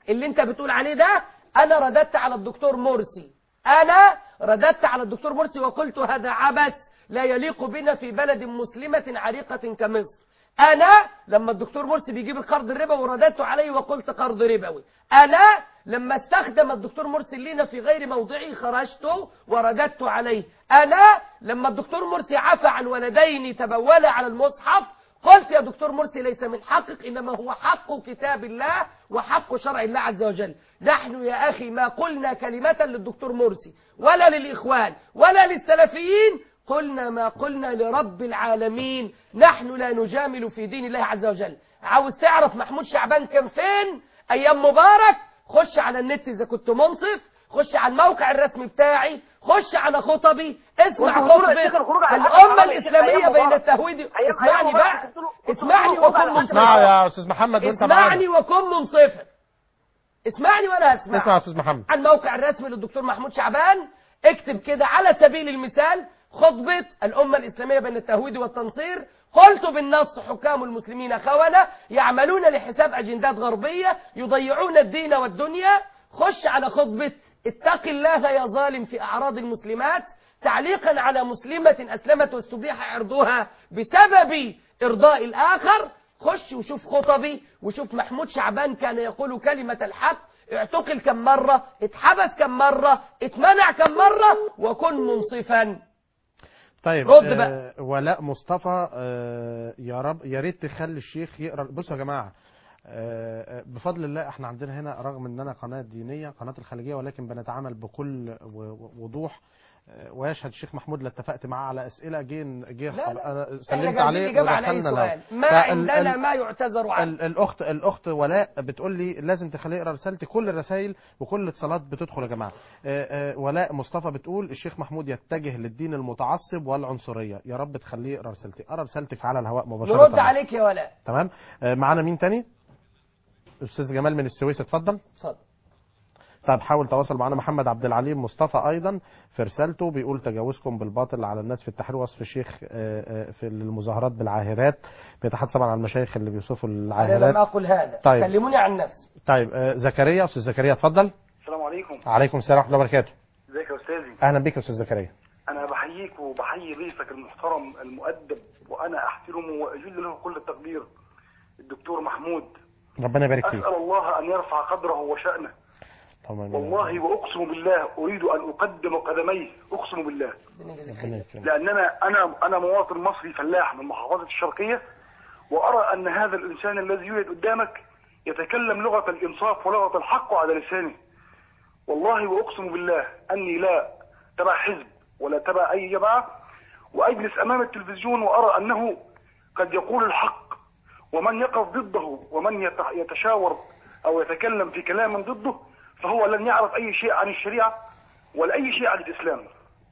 اللي انت بتقول عليه ده انا رددت على الدكتور مرسي انا رددت على الدكتور مرسي وقلت هذا عبث لا يليق بنا في بلد مسلمة عريقة كمصر انا لما الدكتور مرسي بيجيب القرض الربوي ورددت عليه وقلت قرض ربوي انا لما استخدم الدكتور مرسي اللينا في غير موضعه خرجت ورددت عليه انا لما الدكتور مرسي عفى عن ولدين تبولا على المصحف قلت يا دكتور مرسي ليس من حقك إنما هو حق كتاب الله وحق شرع الله عز وجل نحن يا أخي ما قلنا كلمة للدكتور مرسي ولا للإخوان ولا للسلفيين قلنا ما قلنا لرب العالمين نحن لا نجامل في دين الله عز وجل عاوز تعرف محمود شعبان كان فين أيام مبارك خش على النت إذا كنت منصف خش على الموقع الرسمي بتاعي خش على خطبي اسمع والخروج يا خطبة شيخ، الخروج على الأمة الحق حرام يا شيخ، الإسلامية أيام بين مبارك. التهويد أيام- أيام اسمعني مبارك بقى قلت له- قلت له اسمعني الخروج على وكن الحق منصفا اسمعوا يا استاذ محمد وانت اسمعني معانا وكن منصفا اسمعني وانا هسمع اسمع يا استاذ محمد على الموقع الرسمي للدكتور محمود شعبان اكتب كده على سبيل المثال خطبة الأمة الإسلامية بين التهويد والتنصير قلت بالنص حكام المسلمين خونة يعملون لحساب أجندات غربية يضيعون الدين والدنيا خش على خطبة اتق الله يا ظالم في أعراض المسلمات تعليقا على مسلمة أسلمت واستبيح عرضها بسبب إرضاء الآخر خش وشوف خطبي وشوف محمود شعبان كان يقول كلمة الحق اعتقل كم مرة اتحبس كم مرة اتمنع كم مرة وكن منصفا طيب رد آه، بقى. ولاء مصطفى آه، يا رب يا ريت تخلي الشيخ يقرا بصوا يا جماعه آه، آه، بفضل الله احنا عندنا هنا رغم اننا قناه دينيه قناه الخليجيه ولكن بنتعامل بكل و- و- وضوح آه، ويشهد الشيخ محمود لا اتفقت معاه على اسئله جه جه لا لا. انا احنا سلمت جايبين عليه إجابة على أي ودخلنا سؤال له ما فال- عندنا ال- ما يعتذر عنه ال- الاخت الاخت ولاء بتقول لي لازم تخليه يقرا رسالتي كل الرسائل وكل الاتصالات بتدخل يا جماعه آه، آه، ولاء مصطفى بتقول الشيخ محمود يتجه للدين المتعصب والعنصريه يا رب تخليه يقرا رسالتي قرا رسالتك على الهواء مباشره نرد عليك يا ولاء تمام آه، معانا مين تاني استاذ جمال من السويس اتفضل اتفضل طب حاول تواصل معنا محمد عبد العليم مصطفى ايضا في رسالته بيقول تجاوزكم بالباطل على الناس في التحرير وصف الشيخ آه، آه، في المظاهرات بالعاهرات بيتحدث طبعا عن المشايخ اللي بيوصفوا أنا لم العاهرات أقل هذا طيب. كلموني عن نفسي طيب آه، زكريا استاذ زكريا اتفضل السلام عليكم عليكم السلام ورحمه الله وبركاته ازيك يا استاذي اهلا بك يا استاذ زكريا انا بحييك وبحيي ضيفك المحترم المؤدب وانا احترمه واجل له كل التقدير الدكتور محمود ربنا يبارك فيك اسال الله ان يرفع قدره وشانه اللهم آمين. والله واقسم بالله اريد ان اقدم قدميه اقسم بالله ربنا يجزيك ربنا خير. يكرمك. لاننا انا انا مواطن مصري فلاح من محافظه الشرقيه وارى ان هذا الانسان الذي يوجد قدامك يتكلم لغه الانصاف ولغه الحق على لسانه والله واقسم بالله اني لا تبع حزب ولا تبع اي جماعه واجلس امام التلفزيون وارى انه قد يقول الحق ومن يقف ضده ومن يت- يتشاور او يتكلم في كلام ضده فهو لن يعرف اي شيء عن الشريعه ولا اي شيء عن الاسلام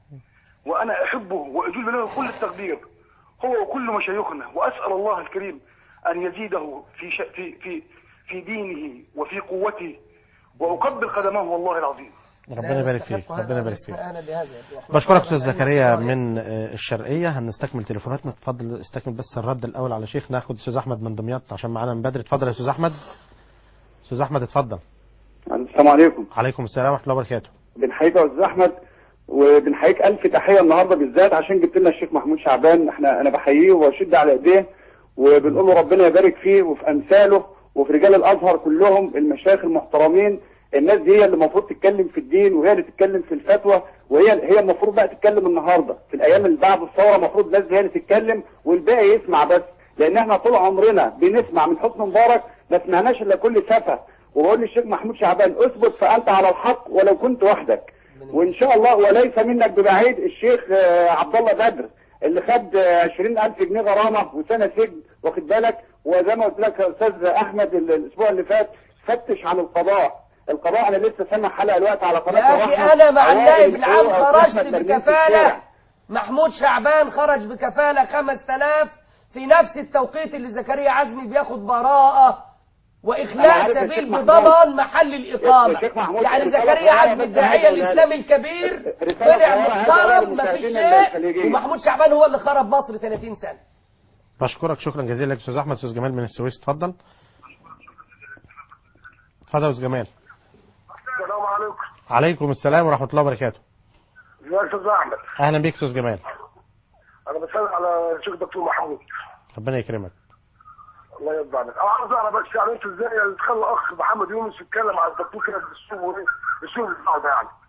وانا احبه واجل له كل التقدير هو وكل مشايخنا واسال الله الكريم ان يزيده في ش... في في في دينه وفي قوته واقبل قدمه والله العظيم ربنا يبارك فيك يستحق هذا ربنا يبارك فيك الاستهانة بهذا يا أخي. بشكرك استاذ وأحمد زكريا الله من آه، الشرقيه هنستكمل تليفوناتنا اتفضل استكمل بس الرد الاول على شيخ ناخد استاذ احمد من دمياط عشان معانا من بدري اتفضل يا استاذ احمد استاذ احمد اتفضل السلام عليكم عليكم السلام ورحمه الله وبركاته بنحييك يا استاذ احمد وبنحييك الف تحيه النهارده بالذات عشان جبت لنا الشيخ محمود شعبان احنا انا بحييه وبشد على ايديه وبنقول له ربنا يبارك فيه وفي امثاله وفي رجال الازهر كلهم المشايخ المحترمين الناس دي هي اللي المفروض تتكلم في الدين وهي اللي تتكلم في الفتوى وهي هي المفروض بقى تتكلم النهارده في الايام اللي بعد الثوره المفروض الناس دي هي اللي تتكلم والباقي يسمع بس لان احنا طول عمرنا بنسمع من حسن مبارك ما سمعناش الا كل سفه وبقول للشيخ محمود شعبان اثبت فانت على الحق ولو كنت وحدك وان شاء الله وليس منك ببعيد الشيخ آه، عبد الله بدر اللي خد آه، 20000 جنيه غرامه وسنه سجن واخد بالك وزي ما قلت لك يا استاذ احمد ال- الاسبوع اللي فات فتش عن القضاء القضاء انا لسه سامع حلقه دلوقتي على قناه يا أخي الرحمة. أنا مع أوائل النائب العام الحقوق خرجت أحمد ترميم في بكفالة الشارع. محمود شعبان خرج بكفالة 5000 في نفس التوقيت اللي زكريا عزمي بياخد براءة أنا وإخلاء عارف يا سبيل شيخ محمود. بضمان محل الإقامة يا شيخ محمود، يعني رسالة زكريا صغيرة عزمي بس الداعية عايز أقولها الإسلامي لك. الكبير رسالة طلع صغيرة عايز أقولها محترم مفيش للمشاهدين شيء الخليجيين. ومحمود شعبان هو اللي خرب مصر 30 سنة بشكرك شكرا جزيلا لك استاذ احمد استاذ جمال من السويس اتفضل اتفضل يا استاذ جمال السلام عليكم عليكم السلام ورحمه الله وبركاته يا استاذ احمد اهلا بيك استاذ جمال انا بسال على الشيخ دكتور محمود ربنا يكرمك الله يرضى عليك انا عاوز اعرف بس يعني انت ازاي يعني تخلي اخ محمد يونس يتكلم على الدكتور كده بالاسلوب وايه الاسلوب بتاعه ده يعني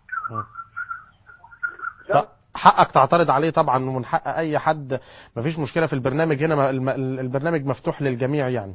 لا، حقك تعترض عليه طبعا ومن حق اي حد مفيش مشكله في البرنامج هنا الم- البرنامج مفتوح للجميع يعني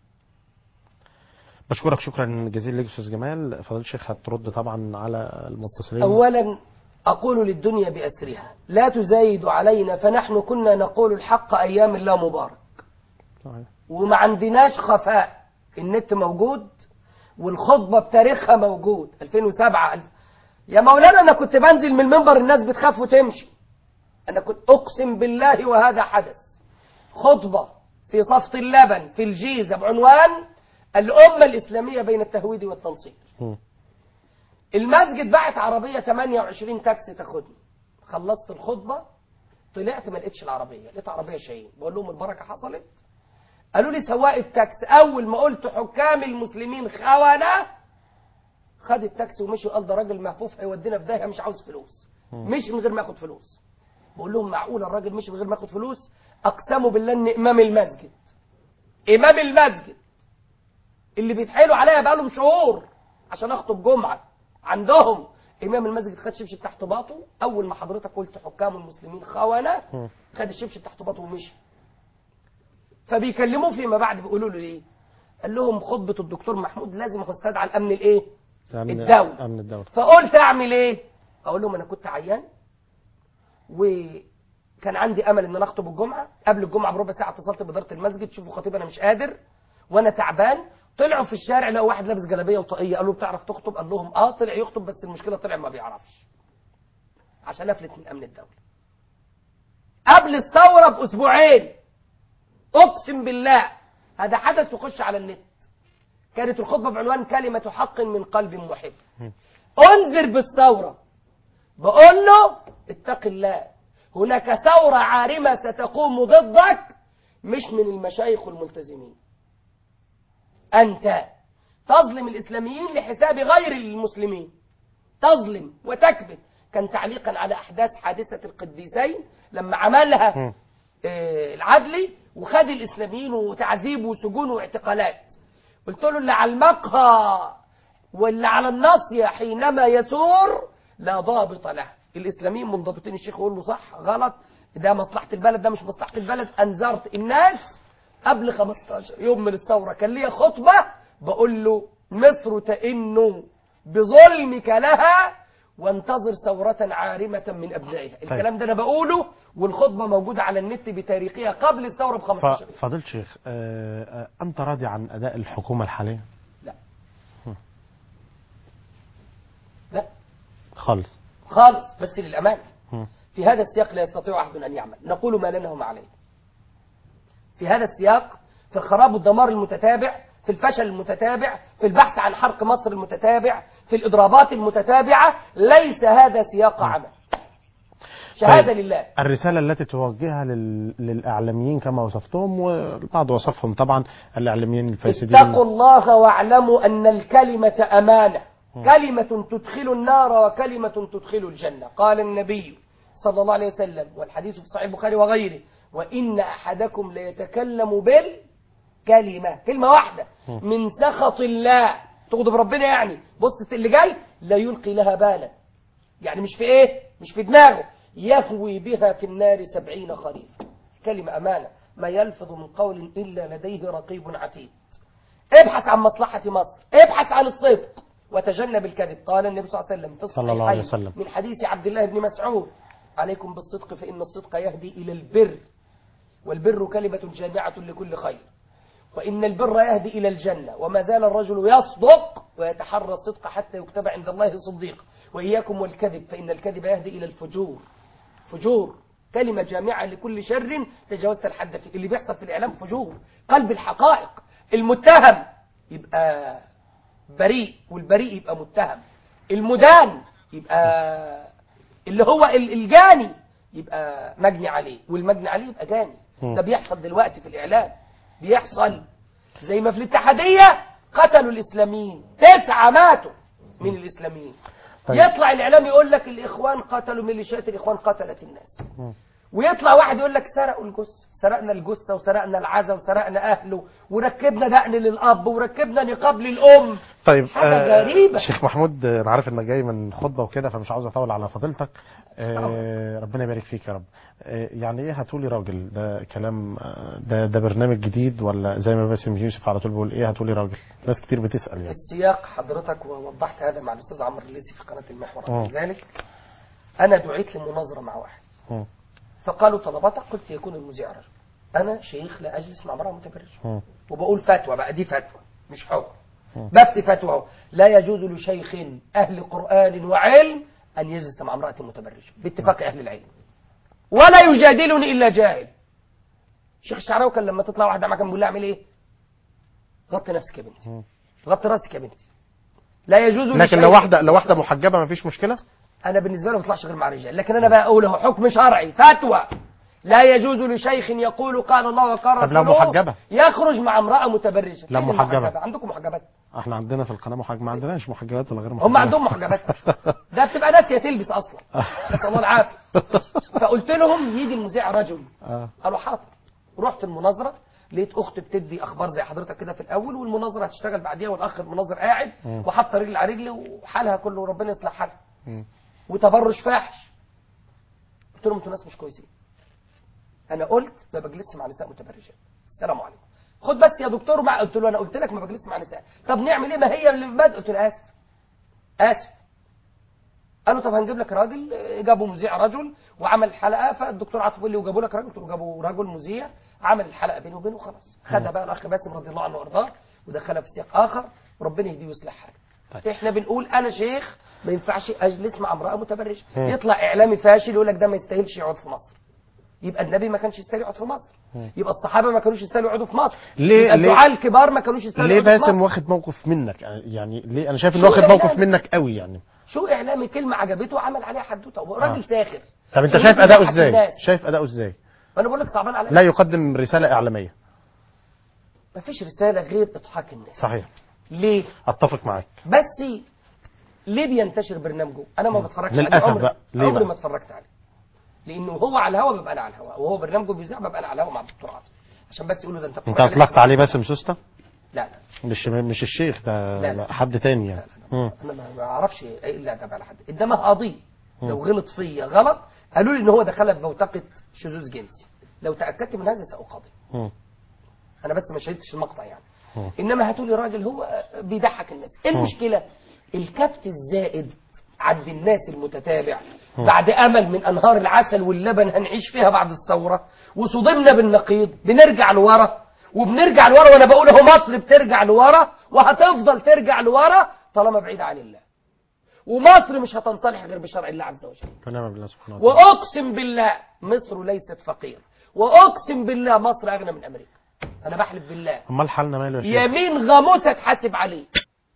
بشكرك شكرا جزيلا لك استاذ جمال فضيله الشيخ هترد طبعا على المتصلين أولا أقول للدنيا بأسرها لا تزايد علينا فنحن كنا نقول الحق أيام الله مبارك صحيح. وما عندناش خفاء النت موجود والخطبة بتاريخها موجود 2007 الف... يا مولانا أنا كنت بنزل من المنبر الناس بتخاف وتمشي أنا كنت أقسم بالله وهذا حدث خطبة في صفت اللبن في الجيزة بعنوان الأمة الإسلامية بين التهويد والتنصير مم. المسجد بعت عربية 28 تاكسي تاخدني خلصت الخطبة طلعت ما لقيتش العربية لقيت عربية شاهين بقول لهم البركة حصلت قالوا لي سواق التاكسي أول ما قلت حكام المسلمين خونة خد التاكسي ومشي وقال ده راجل مهفوف هيودينا في داهية مش عاوز فلوس مشي من غير ما ياخد فلوس بقول لهم معقول الراجل مشي من غير ما ياخد فلوس أقسموا بالله إن إمام المسجد إمام المسجد اللي بيتحايلوا عليا بقالهم شهور عشان اخطب جمعه عندهم امام المسجد خد شبشب تحت باطه اول ما حضرتك قلت حكام المسلمين خونه خد الشبشب تحت باطه ومشي فبيكلموه فيما بعد بيقولوا له ايه قال لهم خطبه الدكتور محمود لازم استدعى الامن الايه أمن الدولة. امن الدوله فقلت اعمل ايه اقول لهم انا كنت عيان وكان عندي امل ان انا اخطب الجمعه قبل الجمعه بربع ساعه اتصلت باداره المسجد شوفوا خطيب انا مش قادر وانا تعبان طلعوا في الشارع لقوا واحد لابس جلابيه وطاقيه قالوا بتعرف تخطب قال لهم اه طلع يخطب بس المشكله طلع ما بيعرفش عشان افلت من امن الدوله قبل الثوره باسبوعين اقسم بالله هذا حدث يخش على النت كانت الخطبه بعنوان كلمه حق من قلب محب انذر بالثوره بقول له اتق الله هناك ثورة عارمة ستقوم ضدك مش من المشايخ والملتزمين أنت تظلم الإسلاميين لحساب غير المسلمين تظلم وتكذب كان تعليقا على أحداث حادثة القديسين لما عملها مم. آه، العدلي وخد الإسلاميين وتعذيب وسجون واعتقالات قلت له اللي على المقهى واللي على الناصية حينما يسور لا ضابط له الإسلاميين منضبطين الشيخ يقول له صح غلط ده مصلحة البلد ده مش مصلحة البلد أنذرت الناس قبل 15 يوم من الثورة كان ليا خطبة بقول له مصر تئن بظلمك لها وانتظر ثورة عارمة من أبنائها الكلام ده أنا بقوله والخطبة موجودة على النت بتاريخها قبل الثورة ب 15 يوم فضيله الشيخ آه، آه، انت راضي عن اداء الحكومه الحاليه لا لا خالص خالص بس للأمانة مم. في هذا السياق لا يستطيع أحد أن يعمل نقول ما لنا هم عليه في هذا السياق في الخراب والدمار المتتابع في الفشل المتتابع في البحث عن حرق مصر المتتابع في الإضرابات المتتابعة ليس هذا سياق عمل شهادة طيب. لله الرسالة التي توجهها لل... للإعلاميين كما وصفتهم والبعض وصفهم طبعا الإعلاميين الفاسدين اتقوا الله واعلموا أن الكلمة أمانة كلمة تدخل النار وكلمة تدخل الجنة قال النبي صلى الله عليه وسلم والحديث في صحيح البخاري وغيره وإن أحدكم ليتكلم بالكلمة كلمة واحدة من سخط الله تغضب ربنا يعني بص اللي جاي لا يلقي لها بالا يعني مش في ايه مش في دماغه يهوي بها في النار سبعين خريفا كلمة أمانة ما يلفظ من قول إلا لديه رقيب عتيد ابحث عن مصلحة مصر ابحث عن الصدق وتجنب الكذب قال النبي صلى الله عليه وسلم في صلى الله عليه الصحيحين وسلم. من حديث عبد الله بن مسعود عليكم بالصدق فإن الصدق يهدي إلى البر والبر كلمة جامعة لكل خير وإن البر يهدي إلى الجنة وما زال الرجل يصدق ويتحرى الصدق حتى يكتب عند الله صديق وإياكم والكذب فإن الكذب يهدي إلى الفجور فجور كلمة جامعة لكل شر تجاوزت الحد فيه اللي بيحصل في الإعلام فجور قلب الحقائق المتهم يبقى بريء والبريء يبقى متهم المدان يبقى اللي هو ال- الجاني يبقى مجني عليه والمجني عليه يبقى جاني ده بيحصل دلوقتي في الإعلام بيحصل زي ما في الاتحادية قتلوا الاسلاميين تسعه ماتوا من الاسلاميين طيب. يطلع الاعلام يقول لك الاخوان قتلوا ميليشيات الاخوان قتلت الناس ويطلع واحد يقول لك سرقوا الجثه سرقنا الجثه وسرقنا العزا وسرقنا اهله وركبنا دقن للاب وركبنا نقاب للام طيب حاجة غريبة. شيخ محمود آه، انا عارف انك جاي من خطبه وكده فمش عاوز اطول على فضيلتك آه ربنا يبارك فيك يا رب آه يعني ايه هتقولي راجل ده كلام آه، ده ده برنامج جديد ولا زي ما باسم يوسف على طول بيقول ايه هتقولي راجل ناس كتير بتسال يعني السياق حضرتك ووضحت هذا مع الاستاذ عمرو الليثي في قناه المحور مم. لذلك انا دعيت لمناظره مع واحد مم. فقالوا طلباتك قلت يكون المذيع رجل انا شيخ لا اجلس مع امراه متبرجه مم. وبقول فتوى بقى دي فتوى مش حكم بفتي فتوى اهو لا يجوز لشيخ اهل قران وعلم ان يجلس مع امراه متبرجه باتفاق اهل العلم ولا يجادلني الا جاهل شيخ الشعراوي كان لما تطلع واحده معاك بيقول لها اعمل ايه غطي نفسك يا بنتي غطي راسك يا بنتي لا يجوز لكن لشيخ- لو واحده لو واحده محجبه مفيش مشكله انا بالنسبه لي ما بطلعش غير مع رجال لكن انا بقى اقوله حكم شرعي فتوى لا يجوز لشيخ يقول قال الله وقال طب لو رسوله محجبة؟ يخرج مع امراه متبرجه لو فين محجبة؟ المحجبة؟ عندكم محجبات احنا عندنا في القناه محجب ما عندناش محجبات ولا غير محجبات هم عندهم محجبات ده بتبقى ناسيه تلبس اصلا نسال الله العافيه فقلت لهم يجي المذيع رجل آه. قالوا حاضر رحت المناظره لقيت اخت بتدي اخبار زي حضرتك كده في الاول والمناظره هتشتغل بعديها والاخ المناظر قاعد وحاطه رجل على رجل وحالها كله ربنا يصلح حالها مم. وتبرج فاحش قلت لهم انتوا ناس مش كويسين انا قلت ما بجلسش مع نساء متبرجات السلام عليكم خد بس يا دكتور مع قلت له انا قلت لك ما بجلسش مع نساء طب نعمل ايه ما هي اللي بدأ قلت له اسف اسف قالوا طب هنجيب لك راجل جابوا مذيع رجل وعمل حلقه فالدكتور عاطف قال لي وجابوا لك راجل قلت له جابوا رجل مذيع عمل الحلقه بينه وبينه خلاص خدها بقى الاخ باسم رضي الله عنه وارضاه ودخلها في سياق اخر وربنا يهديه ويصلح حاله طيب. احنا بنقول انا شيخ ما ينفعش اجلس مع امراه متبرجه مم. يطلع اعلامي فاشل يقول لك ده ما يستاهلش يقعد في مصر يبقى النبي ما كانش يستاهل يقعد في مصر يبقى الصحابه ما كانوش يستاهلوا يقعدوا في مصر ليه- يبقى ليه- الدعاة الكبار ما كانوش يستاهلوا ليه يقعدوا في باسم مصر. واخد موقف منك يعني ليه انا شايف انه شو واخد موقف إعلام؟ منك قوي يعني شو اعلامي كلمه عجبته وعمل عليها حدوته هو راجل آه. تاخر طب انت شو شايف يضحك اداؤه ازاي الناس. شايف اداؤه ازاي وانا بقول لك صعبان عليا لا يقدم رساله اعلاميه ما فيش رساله غير اضحاك الناس صحيح ليه اتفق معاك بس ليه بينتشر برنامجه انا ما بتفرجش للأسف عليه عمري- بقى. ليه عمري بقى؟ ما اتفرجت عليه لانه هو على الهوا ببقى انا على الهوا وهو برنامجه بيذاع ببقى انا على الهوا مع الدكتور عاطف عشان بس يقولوا ده انت انت بتتفرج اطلقت عليه باسم سوسته لا لا مش مش الشيخ ده لا، لا. حد تاني يعني مم. انا ما ما اعرفش ايه اللي ده على حد انما قاضي لو غلط فيا غلط قالوا لي ان هو دخلها بموتقه شذوذ جنسي لو تاكدت من هذا ساقاضي مم. انا بس ما شهدتش المقطع يعني مم. انما هاتوا لي راجل هو بيضحك الناس ايه المشكله الكبت الزائد عند الناس المتتابع بعد امل من انهار العسل واللبن هنعيش فيها بعد الثوره وصدمنا بالنقيض بنرجع لورا وبنرجع لورا وانا بقول اهو مصر بترجع لورا وهتفضل ترجع لورا طالما بعيده عن الله ومصر مش هتنصلح غير بشرع الله عز وجل ونعم بالله سبحانه وتعالى واقسم بالله مصر ليست فقير واقسم بالله مصر اغنى من امريكا انا بحلف بالله امال حالنا ماله يا شيخ يمين غموسه تحاسب عليه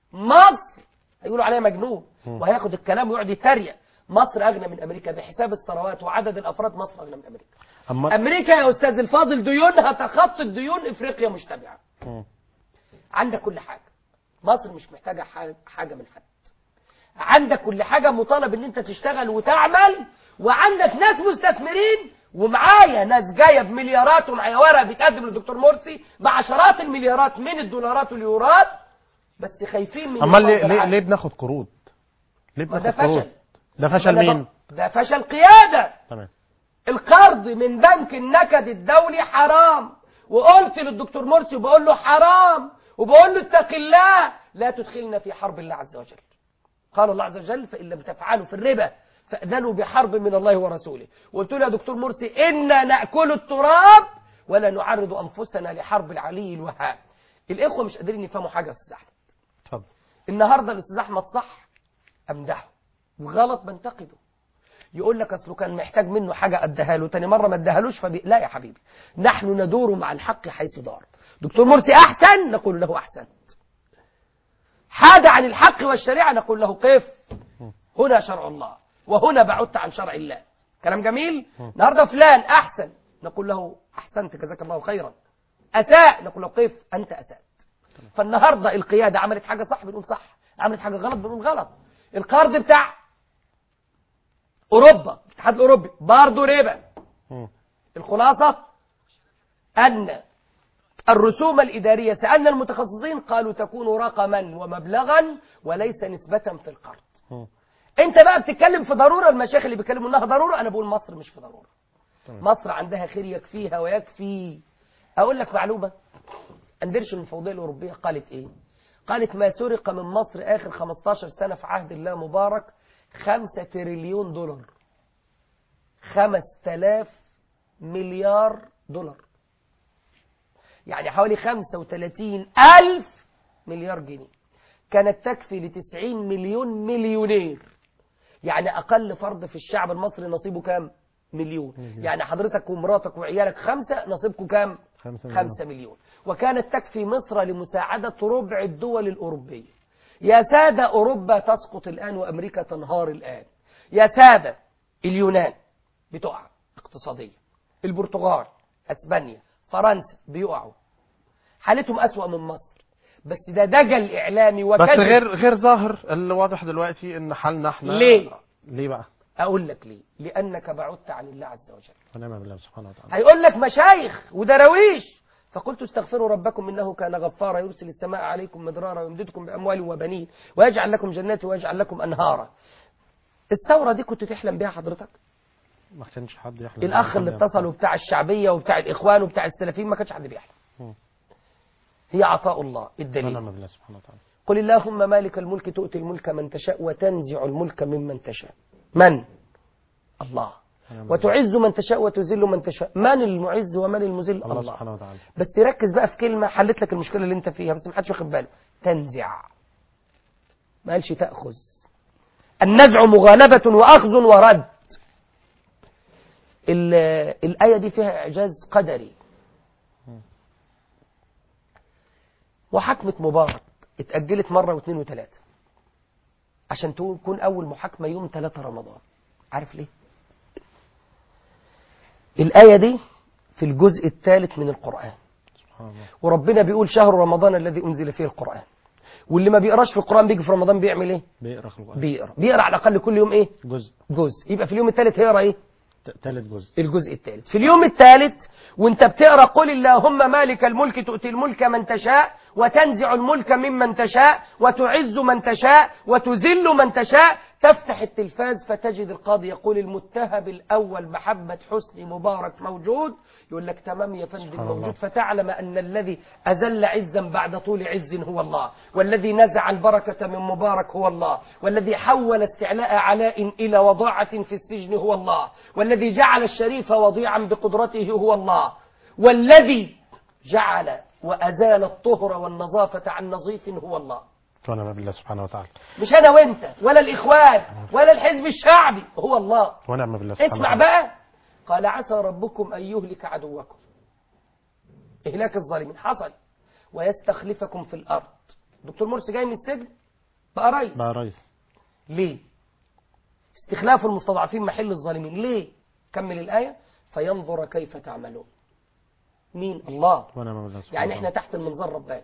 مصر هيقولوا عليها مجنون وهياخد الكلام ويقعد يتريق مصر اغنى من امريكا بحساب الثروات وعدد الافراد مصر اغنى من امريكا اما امريكا يا استاذ الفاضل ديونها تخطت ديون افريقيا مجتمعه مم. عندك كل حاجه مصر مش محتاجه ح- حاجه من حد عندك كل حاجه مطالب ان انت تشتغل وتعمل وعندك ناس مستثمرين ومعايا ناس جايه بمليارات ومعايا ورقه بتقدم للدكتور مرسي بعشرات المليارات من الدولارات واليورات بس خايفين من امال ليه الفقر ليه, العالمي. ليه بناخد قروض ليه ما بناخد ده قروض فشل ده فشل أنا مين ب- ده فشل قياده تمام القرض من بنك النكد الدولي حرام وقلت للدكتور مرسي وبقول له حرام وبقول له اتق الله لا تدخلنا في حرب الله عز وجل قال الله عز وجل فإن لم تفعلوا في الربا فأذنوا بحرب من الله ورسوله وقلت له يا دكتور مرسي إنا نأكل التراب ولا نعرض أنفسنا لحرب العلي الوهاب الإخوة مش قادرين يفهموا حاجة يا أستاذ أحمد اتفضل النهارده الاستاذ احمد صح امدحه وغلط بنتقده يقول لك اصله كان محتاج منه حاجه اديها له تاني مره ما اديهالوش فبي... لا يا حبيبي نحن ندور مع الحق حيث دار دكتور مرسي احسن نقول له احسنت حاد عن الحق والشريعه نقول له قف هنا شرع الله وهنا بعدت عن شرع الله كلام جميل النهارده فلان احسن نقول له احسنت جزاك الله خيرا اساء نقول له قف انت اسات فالنهارده القياده عملت حاجه صح بنقول صح عملت حاجه غلط بنقول غلط القرض بتاع اوروبا الاتحاد الاوروبي برضه ربا مم. الخلاصه ان الرسوم الإدارية سألنا المتخصصين قالوا تكون رقما ومبلغا وليس نسبة في القرض مم. انت بقى بتتكلم في ضرورة المشايخ اللي بيتكلموا انها ضرورة انا بقول مصر مش في ضرورة مصر عندها خير يكفيها ويكفي اقول لك معلومة اندرش المفوضية الاوروبية قالت ايه قالت ما سرق من مصر اخر 15 سنة في عهد الله مبارك 5 تريليون دولار 5000 مليار دولار يعني حوالي 35 ألف مليار جنيه كانت تكفي لتسعين مليون مليونير يعني أقل فرد في الشعب المصري نصيبه كام مليون يعني حضرتك ومراتك وعيالك خمسة نصيبكم كام خمسة مليون. خمسة مليون وكانت تكفي مصر لمساعدة ربع الدول الأوروبية يا سادة أوروبا تسقط الآن وأمريكا تنهار الآن يا سادة اليونان بتقع اقتصاديا البرتغال اسبانيا فرنسا بيقعوا حالتهم أسوأ من مصر بس ده دجل إعلامي بس وكذب غير غير ظاهر اللي واضح دلوقتي ان حالنا احنا ليه؟ ليه بقى؟ أقول لك ليه لأنك بعدت عن الله عز وجل ونعم بالله سبحانه وتعالى هيقول لك مشايخ ودراويش فقلت استغفروا ربكم انه كان غفارا يرسل السماء عليكم مدرارا ويمددكم باموال وبنين ويجعل لكم جنات ويجعل لكم انهارا الثوره دي كنت تحلم بيها حضرتك ما كانش حد يحلم الاخ اللي اتصل وبتاع الشعبيه وبتاع الاخوان وبتاع السلفيين ما كانش حد بيحلم مم. هي عطاء الله الدليل ونعم بالله سبحانه وتعالى قل اللهم مالك الملك تؤتي الملك من تشاء وتنزع الملك ممن تشاء من الله وتعز من تشاء وتذل من تشاء من المعز ومن المذل الله الله سبحانه وتعالى بس ركز بقى في كلمة حلت لك المشكلة اللي انت فيها بس ما حدش واخد باله تنزع ما قالش تأخذ النزع مغالبة وأخذ ورد ال- الآية دي فيها إعجاز قدري محاكمة مبارك اتأجلت مرة واثنين وثلاثة عشان تكون أول محاكمة يوم 3 رمضان عارف ليه؟ الآية دي في الجزء الثالث من القرآن سبحان الله وربنا بيقول شهر رمضان الذي أنزل فيه القرآن واللي ما بيقراش في القرآن بيجي في رمضان بيعمل ايه بيقرا القرآن بيقرا بيقرا على الأقل كل يوم ايه جزء جزء يبقى في اليوم الثالث هيقرا ايه ت- تالت جزء الجزء الثالث في اليوم الثالث وانت بتقرا قل اللهم مالك الملك تؤتي الملك من تشاء وتنزع الملك ممن تشاء وتعز من تشاء وتذل من تشاء تفتح التلفاز فتجد القاضي يقول المتهم الاول محمد حسني مبارك موجود يقول لك تمام يا فندم سبحان الله. موجود فتعلم ان الذي اذل عزا بعد طول عز هو الله والذي نزع البركه من مبارك هو الله والذي حول استعلاء علاء الى وضاعه في السجن هو الله والذي جعل الشريف وضيعا بقدرته هو الله والذي جعل وازال الطهر والنظافه عن نظيف هو الله ونعم بالله سبحانه وتعالى مش انا وانت ولا الاخوان ولا الحزب الشعبي هو الله ونعم بالله سبحانه اسمع وتعالى بقى قال عسى ربكم أن يهلك عدوكم إهلاك الظالمين حصل ويستخلفكم في الأرض دكتور مرسي جاي من السجن بقى رئيس بقى رئيس ليه استخلاف المستضعفين محل الظالمين ليه كمل الآية فينظر كيف تعملون مين الله ونعم بالله سبحانه يعني احنا وتعالى تحت المنظار رباني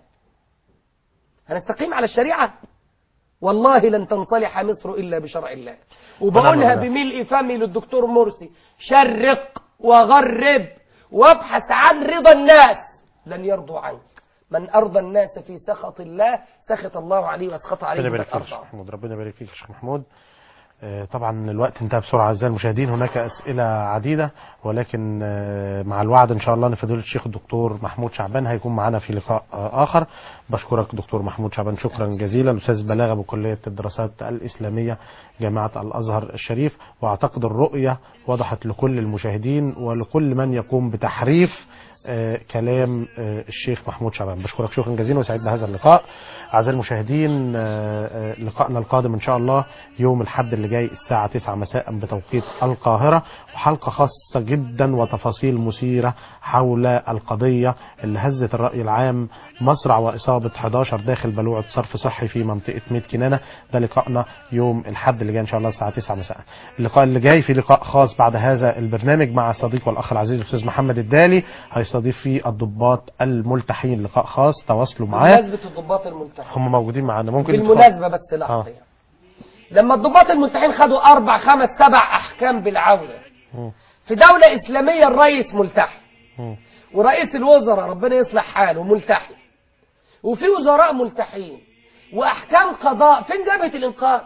هنستقيم على الشريعة والله لن تنصلح مصر إلا بشرع الله وبقولها ونعم بالله. بملء فمي للدكتور مرسي شرق وغرب وابحث عن رضا الناس لن يرضوا عنك من أرضى الناس في سخط الله سخط الله عليه واسخط عليه ربنا من يبارك فيك يا شيخ أرضاه محمود ربنا يبارك فيك يا شيخ محمود آه، طبعا الوقت انتهى بسرعة أعزائي المشاهدين هناك أسئلة عديدة ولكن آه، مع الوعد إن شاء الله أن فضيلة الشيخ الدكتور محمود شعبان هيكون معنا في لقاء آه، آخر بشكرك دكتور محمود شعبان شكرا جزيلا أستاذ بلاغة بكلية الدراسات الإسلامية جامعة الأزهر الشريف وأعتقد الرؤية وضحت لكل المشاهدين ولكل من يقوم بتحريف آه، كلام آه، الشيخ محمود شعبان بشكرك شكرا جزيلا وسعيد بهذا اللقاء أعزائي المشاهدين آه، آه، لقائنا القادم إن شاء الله يوم الحد اللي جاي الساعة 9 مساء بتوقيت القاهرة وحلقة خاصة جدا وتفاصيل مثيرة حول القضية اللي هزت الرأي العام مصرع وإصابة 11 داخل بلوعة صرف صحي في منطقة ميت كنانة ده لقائنا يوم الحد اللي جاي إن شاء الله الساعة 9 مساء اللقاء اللي جاي في لقاء خاص بعد هذا البرنامج مع الصديق والأخ العزيز الأستاذ محمد الدالي هيستضيف يستضيف فيه الضباط الملتحين لقاء خاص تواصلوا معاه بمناسبة الضباط الملتحين هم موجودين معانا ممكن بالمناسبة بس لحظة آه. يعني. لما الضباط الملتحين خدوا أربع خمس سبع أحكام بالعودة مم. في دولة إسلامية الرئيس ملتحي مم. ورئيس الوزراء ربنا يصلح حاله ملتحي وفي وزراء ملتحين وأحكام قضاء فين جبهة الإنقاذ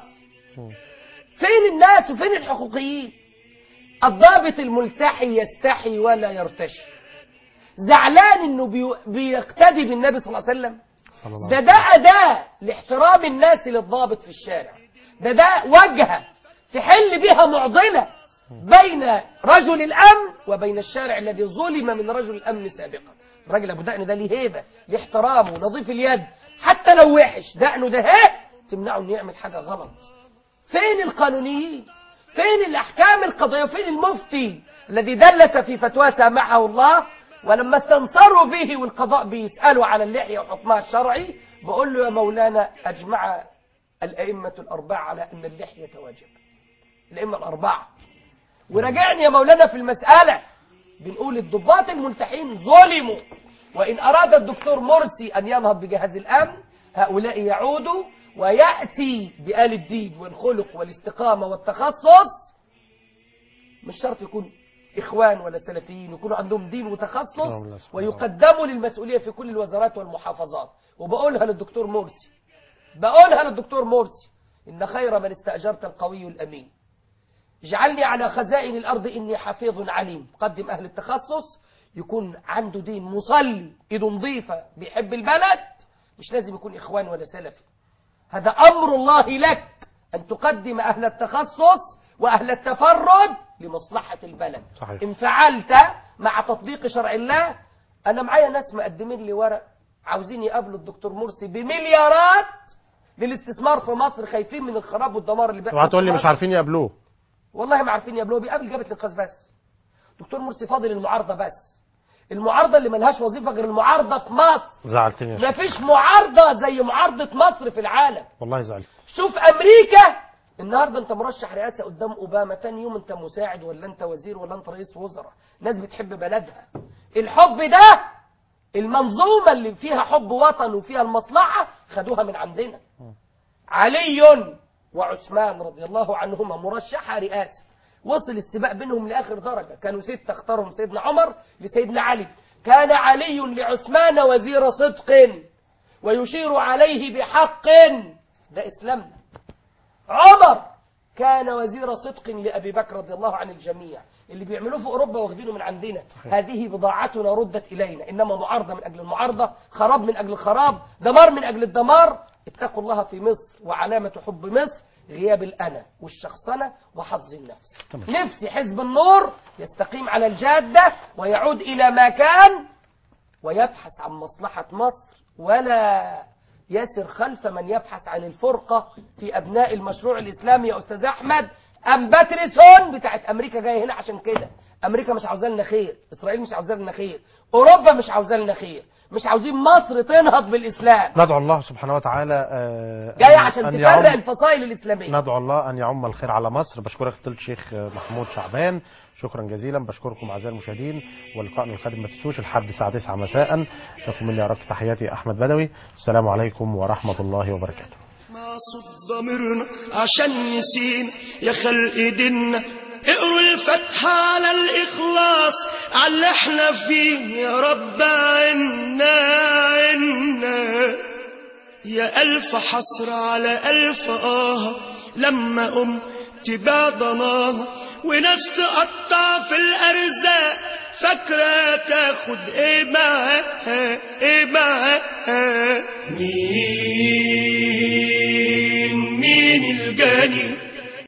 فين الناس وفين الحقوقيين الضابط الملتحي يستحي ولا يرتشي زعلان انه بي- بيقتدي بالنبي صلى الله عليه وسلم صلى الله ده عليه ده أداة لاحترام الناس للضابط في الشارع ده ده وجهة تحل بها معضلة بين رجل الأمن وبين الشارع الذي ظلم من رجل الأمن سابقا الراجل أبو دقن ده ليه هيبة ليه احترامه نظيف اليد حتى لو وحش دقنه ده هي تمنعه انه يعمل حاجة غلط فين القانونيين فين الأحكام القضائية فين المفتي الذي دلت في فتواه سامحه الله ولما استنصروا به والقضاء بيسألوا على اللحية وحكمها الشرعي بقول له يا مولانا أجمع الأئمة الأربعة على أن اللحية واجب الأئمة الأربعة وراجعني يا مولانا في المسألة بنقول الضباط الملتحين ظلموا وإن أراد الدكتور مرسي أن ينهض بجهاز الأمن هؤلاء يعودوا ويأتي بآل الدين والخلق والاستقامة والتخصص مش شرط يكون إخوان ولا سلفيين يكونوا عندهم دين وتخصص الله سبحانه ويقدموا للمسؤولية في كل الوزارات والمحافظات وبقولها للدكتور مرسي بقولها للدكتور مرسي إن خير من استأجرت القوي الأمين اجعلني على خزائن الأرض إني حفيظ عليم قدم أهل التخصص يكون عنده دين مصلي إيده نظيفة بيحب البلد مش لازم يكون إخوان ولا سلفي هذا أمر الله لك أن تقدم أهل التخصص وأهل التفرد لمصلحة البلد صحيح. إن فعلت مع تطبيق شرع الله أنا معايا ناس مقدمين لي ورق عاوزين يقابلوا الدكتور مرسي بمليارات للاستثمار في مصر خايفين من الخراب والدمار اللي بيحصل وهتقول لي في مش مصر. عارفين يقابلوه والله ما عارفين يقابلوه بيقابل جبهة الإنقاذ بس دكتور مرسي فاضل المعارضة بس المعارضة اللي ملهاش وظيفة غير المعارضة في مصر زعلتني يا شيخ. مفيش معارضة زي معارضة مصر في العالم والله زعلت شوف امريكا النهارده انت مرشح رئاسه قدام اوباما تاني يوم انت مساعد ولا انت وزير ولا انت رئيس وزراء ناس بتحب بلدها الحب ده المنظومه اللي فيها حب وطن وفيها المصلحه خدوها من عندنا علي وعثمان رضي الله عنهما مرشحا رئاسه وصل السباق بينهم لاخر درجه كانوا سته اختارهم سيدنا عمر لسيدنا علي كان علي لعثمان وزير صدق ويشير عليه بحق ده اسلامنا عمر كان وزير صدق لأبي بكر رضي الله عن الجميع اللي بيعملوه في أوروبا واخدينه من عندنا هذه بضاعتنا ردت إلينا إنما معارضة من أجل المعارضة خراب من أجل الخراب دمار من أجل الدمار اتقوا الله في مصر وعلامة حب مصر غياب الأنا والشخصنة وحظ النفس نفسي حزب النور يستقيم على الجادة ويعود إلى ما كان ويبحث عن مصلحة مصر ولا يسر خلف من يبحث عن الفرقة في أبناء المشروع الإسلامي يا أستاذ أحمد أم باتريسون بتاعت أمريكا جاية هنا عشان كده أمريكا مش عاوزة لنا خير إسرائيل مش عاوزة لنا خير أوروبا مش عاوزة لنا خير مش عاوزين مصر تنهض بالإسلام ندعو الله سبحانه وتعالى آه، جاية أن- عشان أن تفرق يعم- الفصائل الإسلامية ندعو الله أن يعم الخير على مصر بشكرك فضيلة الشيخ محمود شعبان شكرا جزيلا بشكركم أعزائي المشاهدين ولقائنا القادم ما تنسوش الحد الساعة 9 مساء لكم مني أرق تحياتي أحمد بدوي السلام عليكم ورحمة الله وبركاته مع صوت ضميرنا عشان نسينا يا خلق ديننا اقروا الفتحة على الإخلاص على اللي احنا فيه يا رب عنا عنا يا ألف حسرة على ألف آه لما أم تباع ضناها وناس تقطع في الأرزاق فاكرة تاخد ايه معاها ايه معاها مين مين الجاني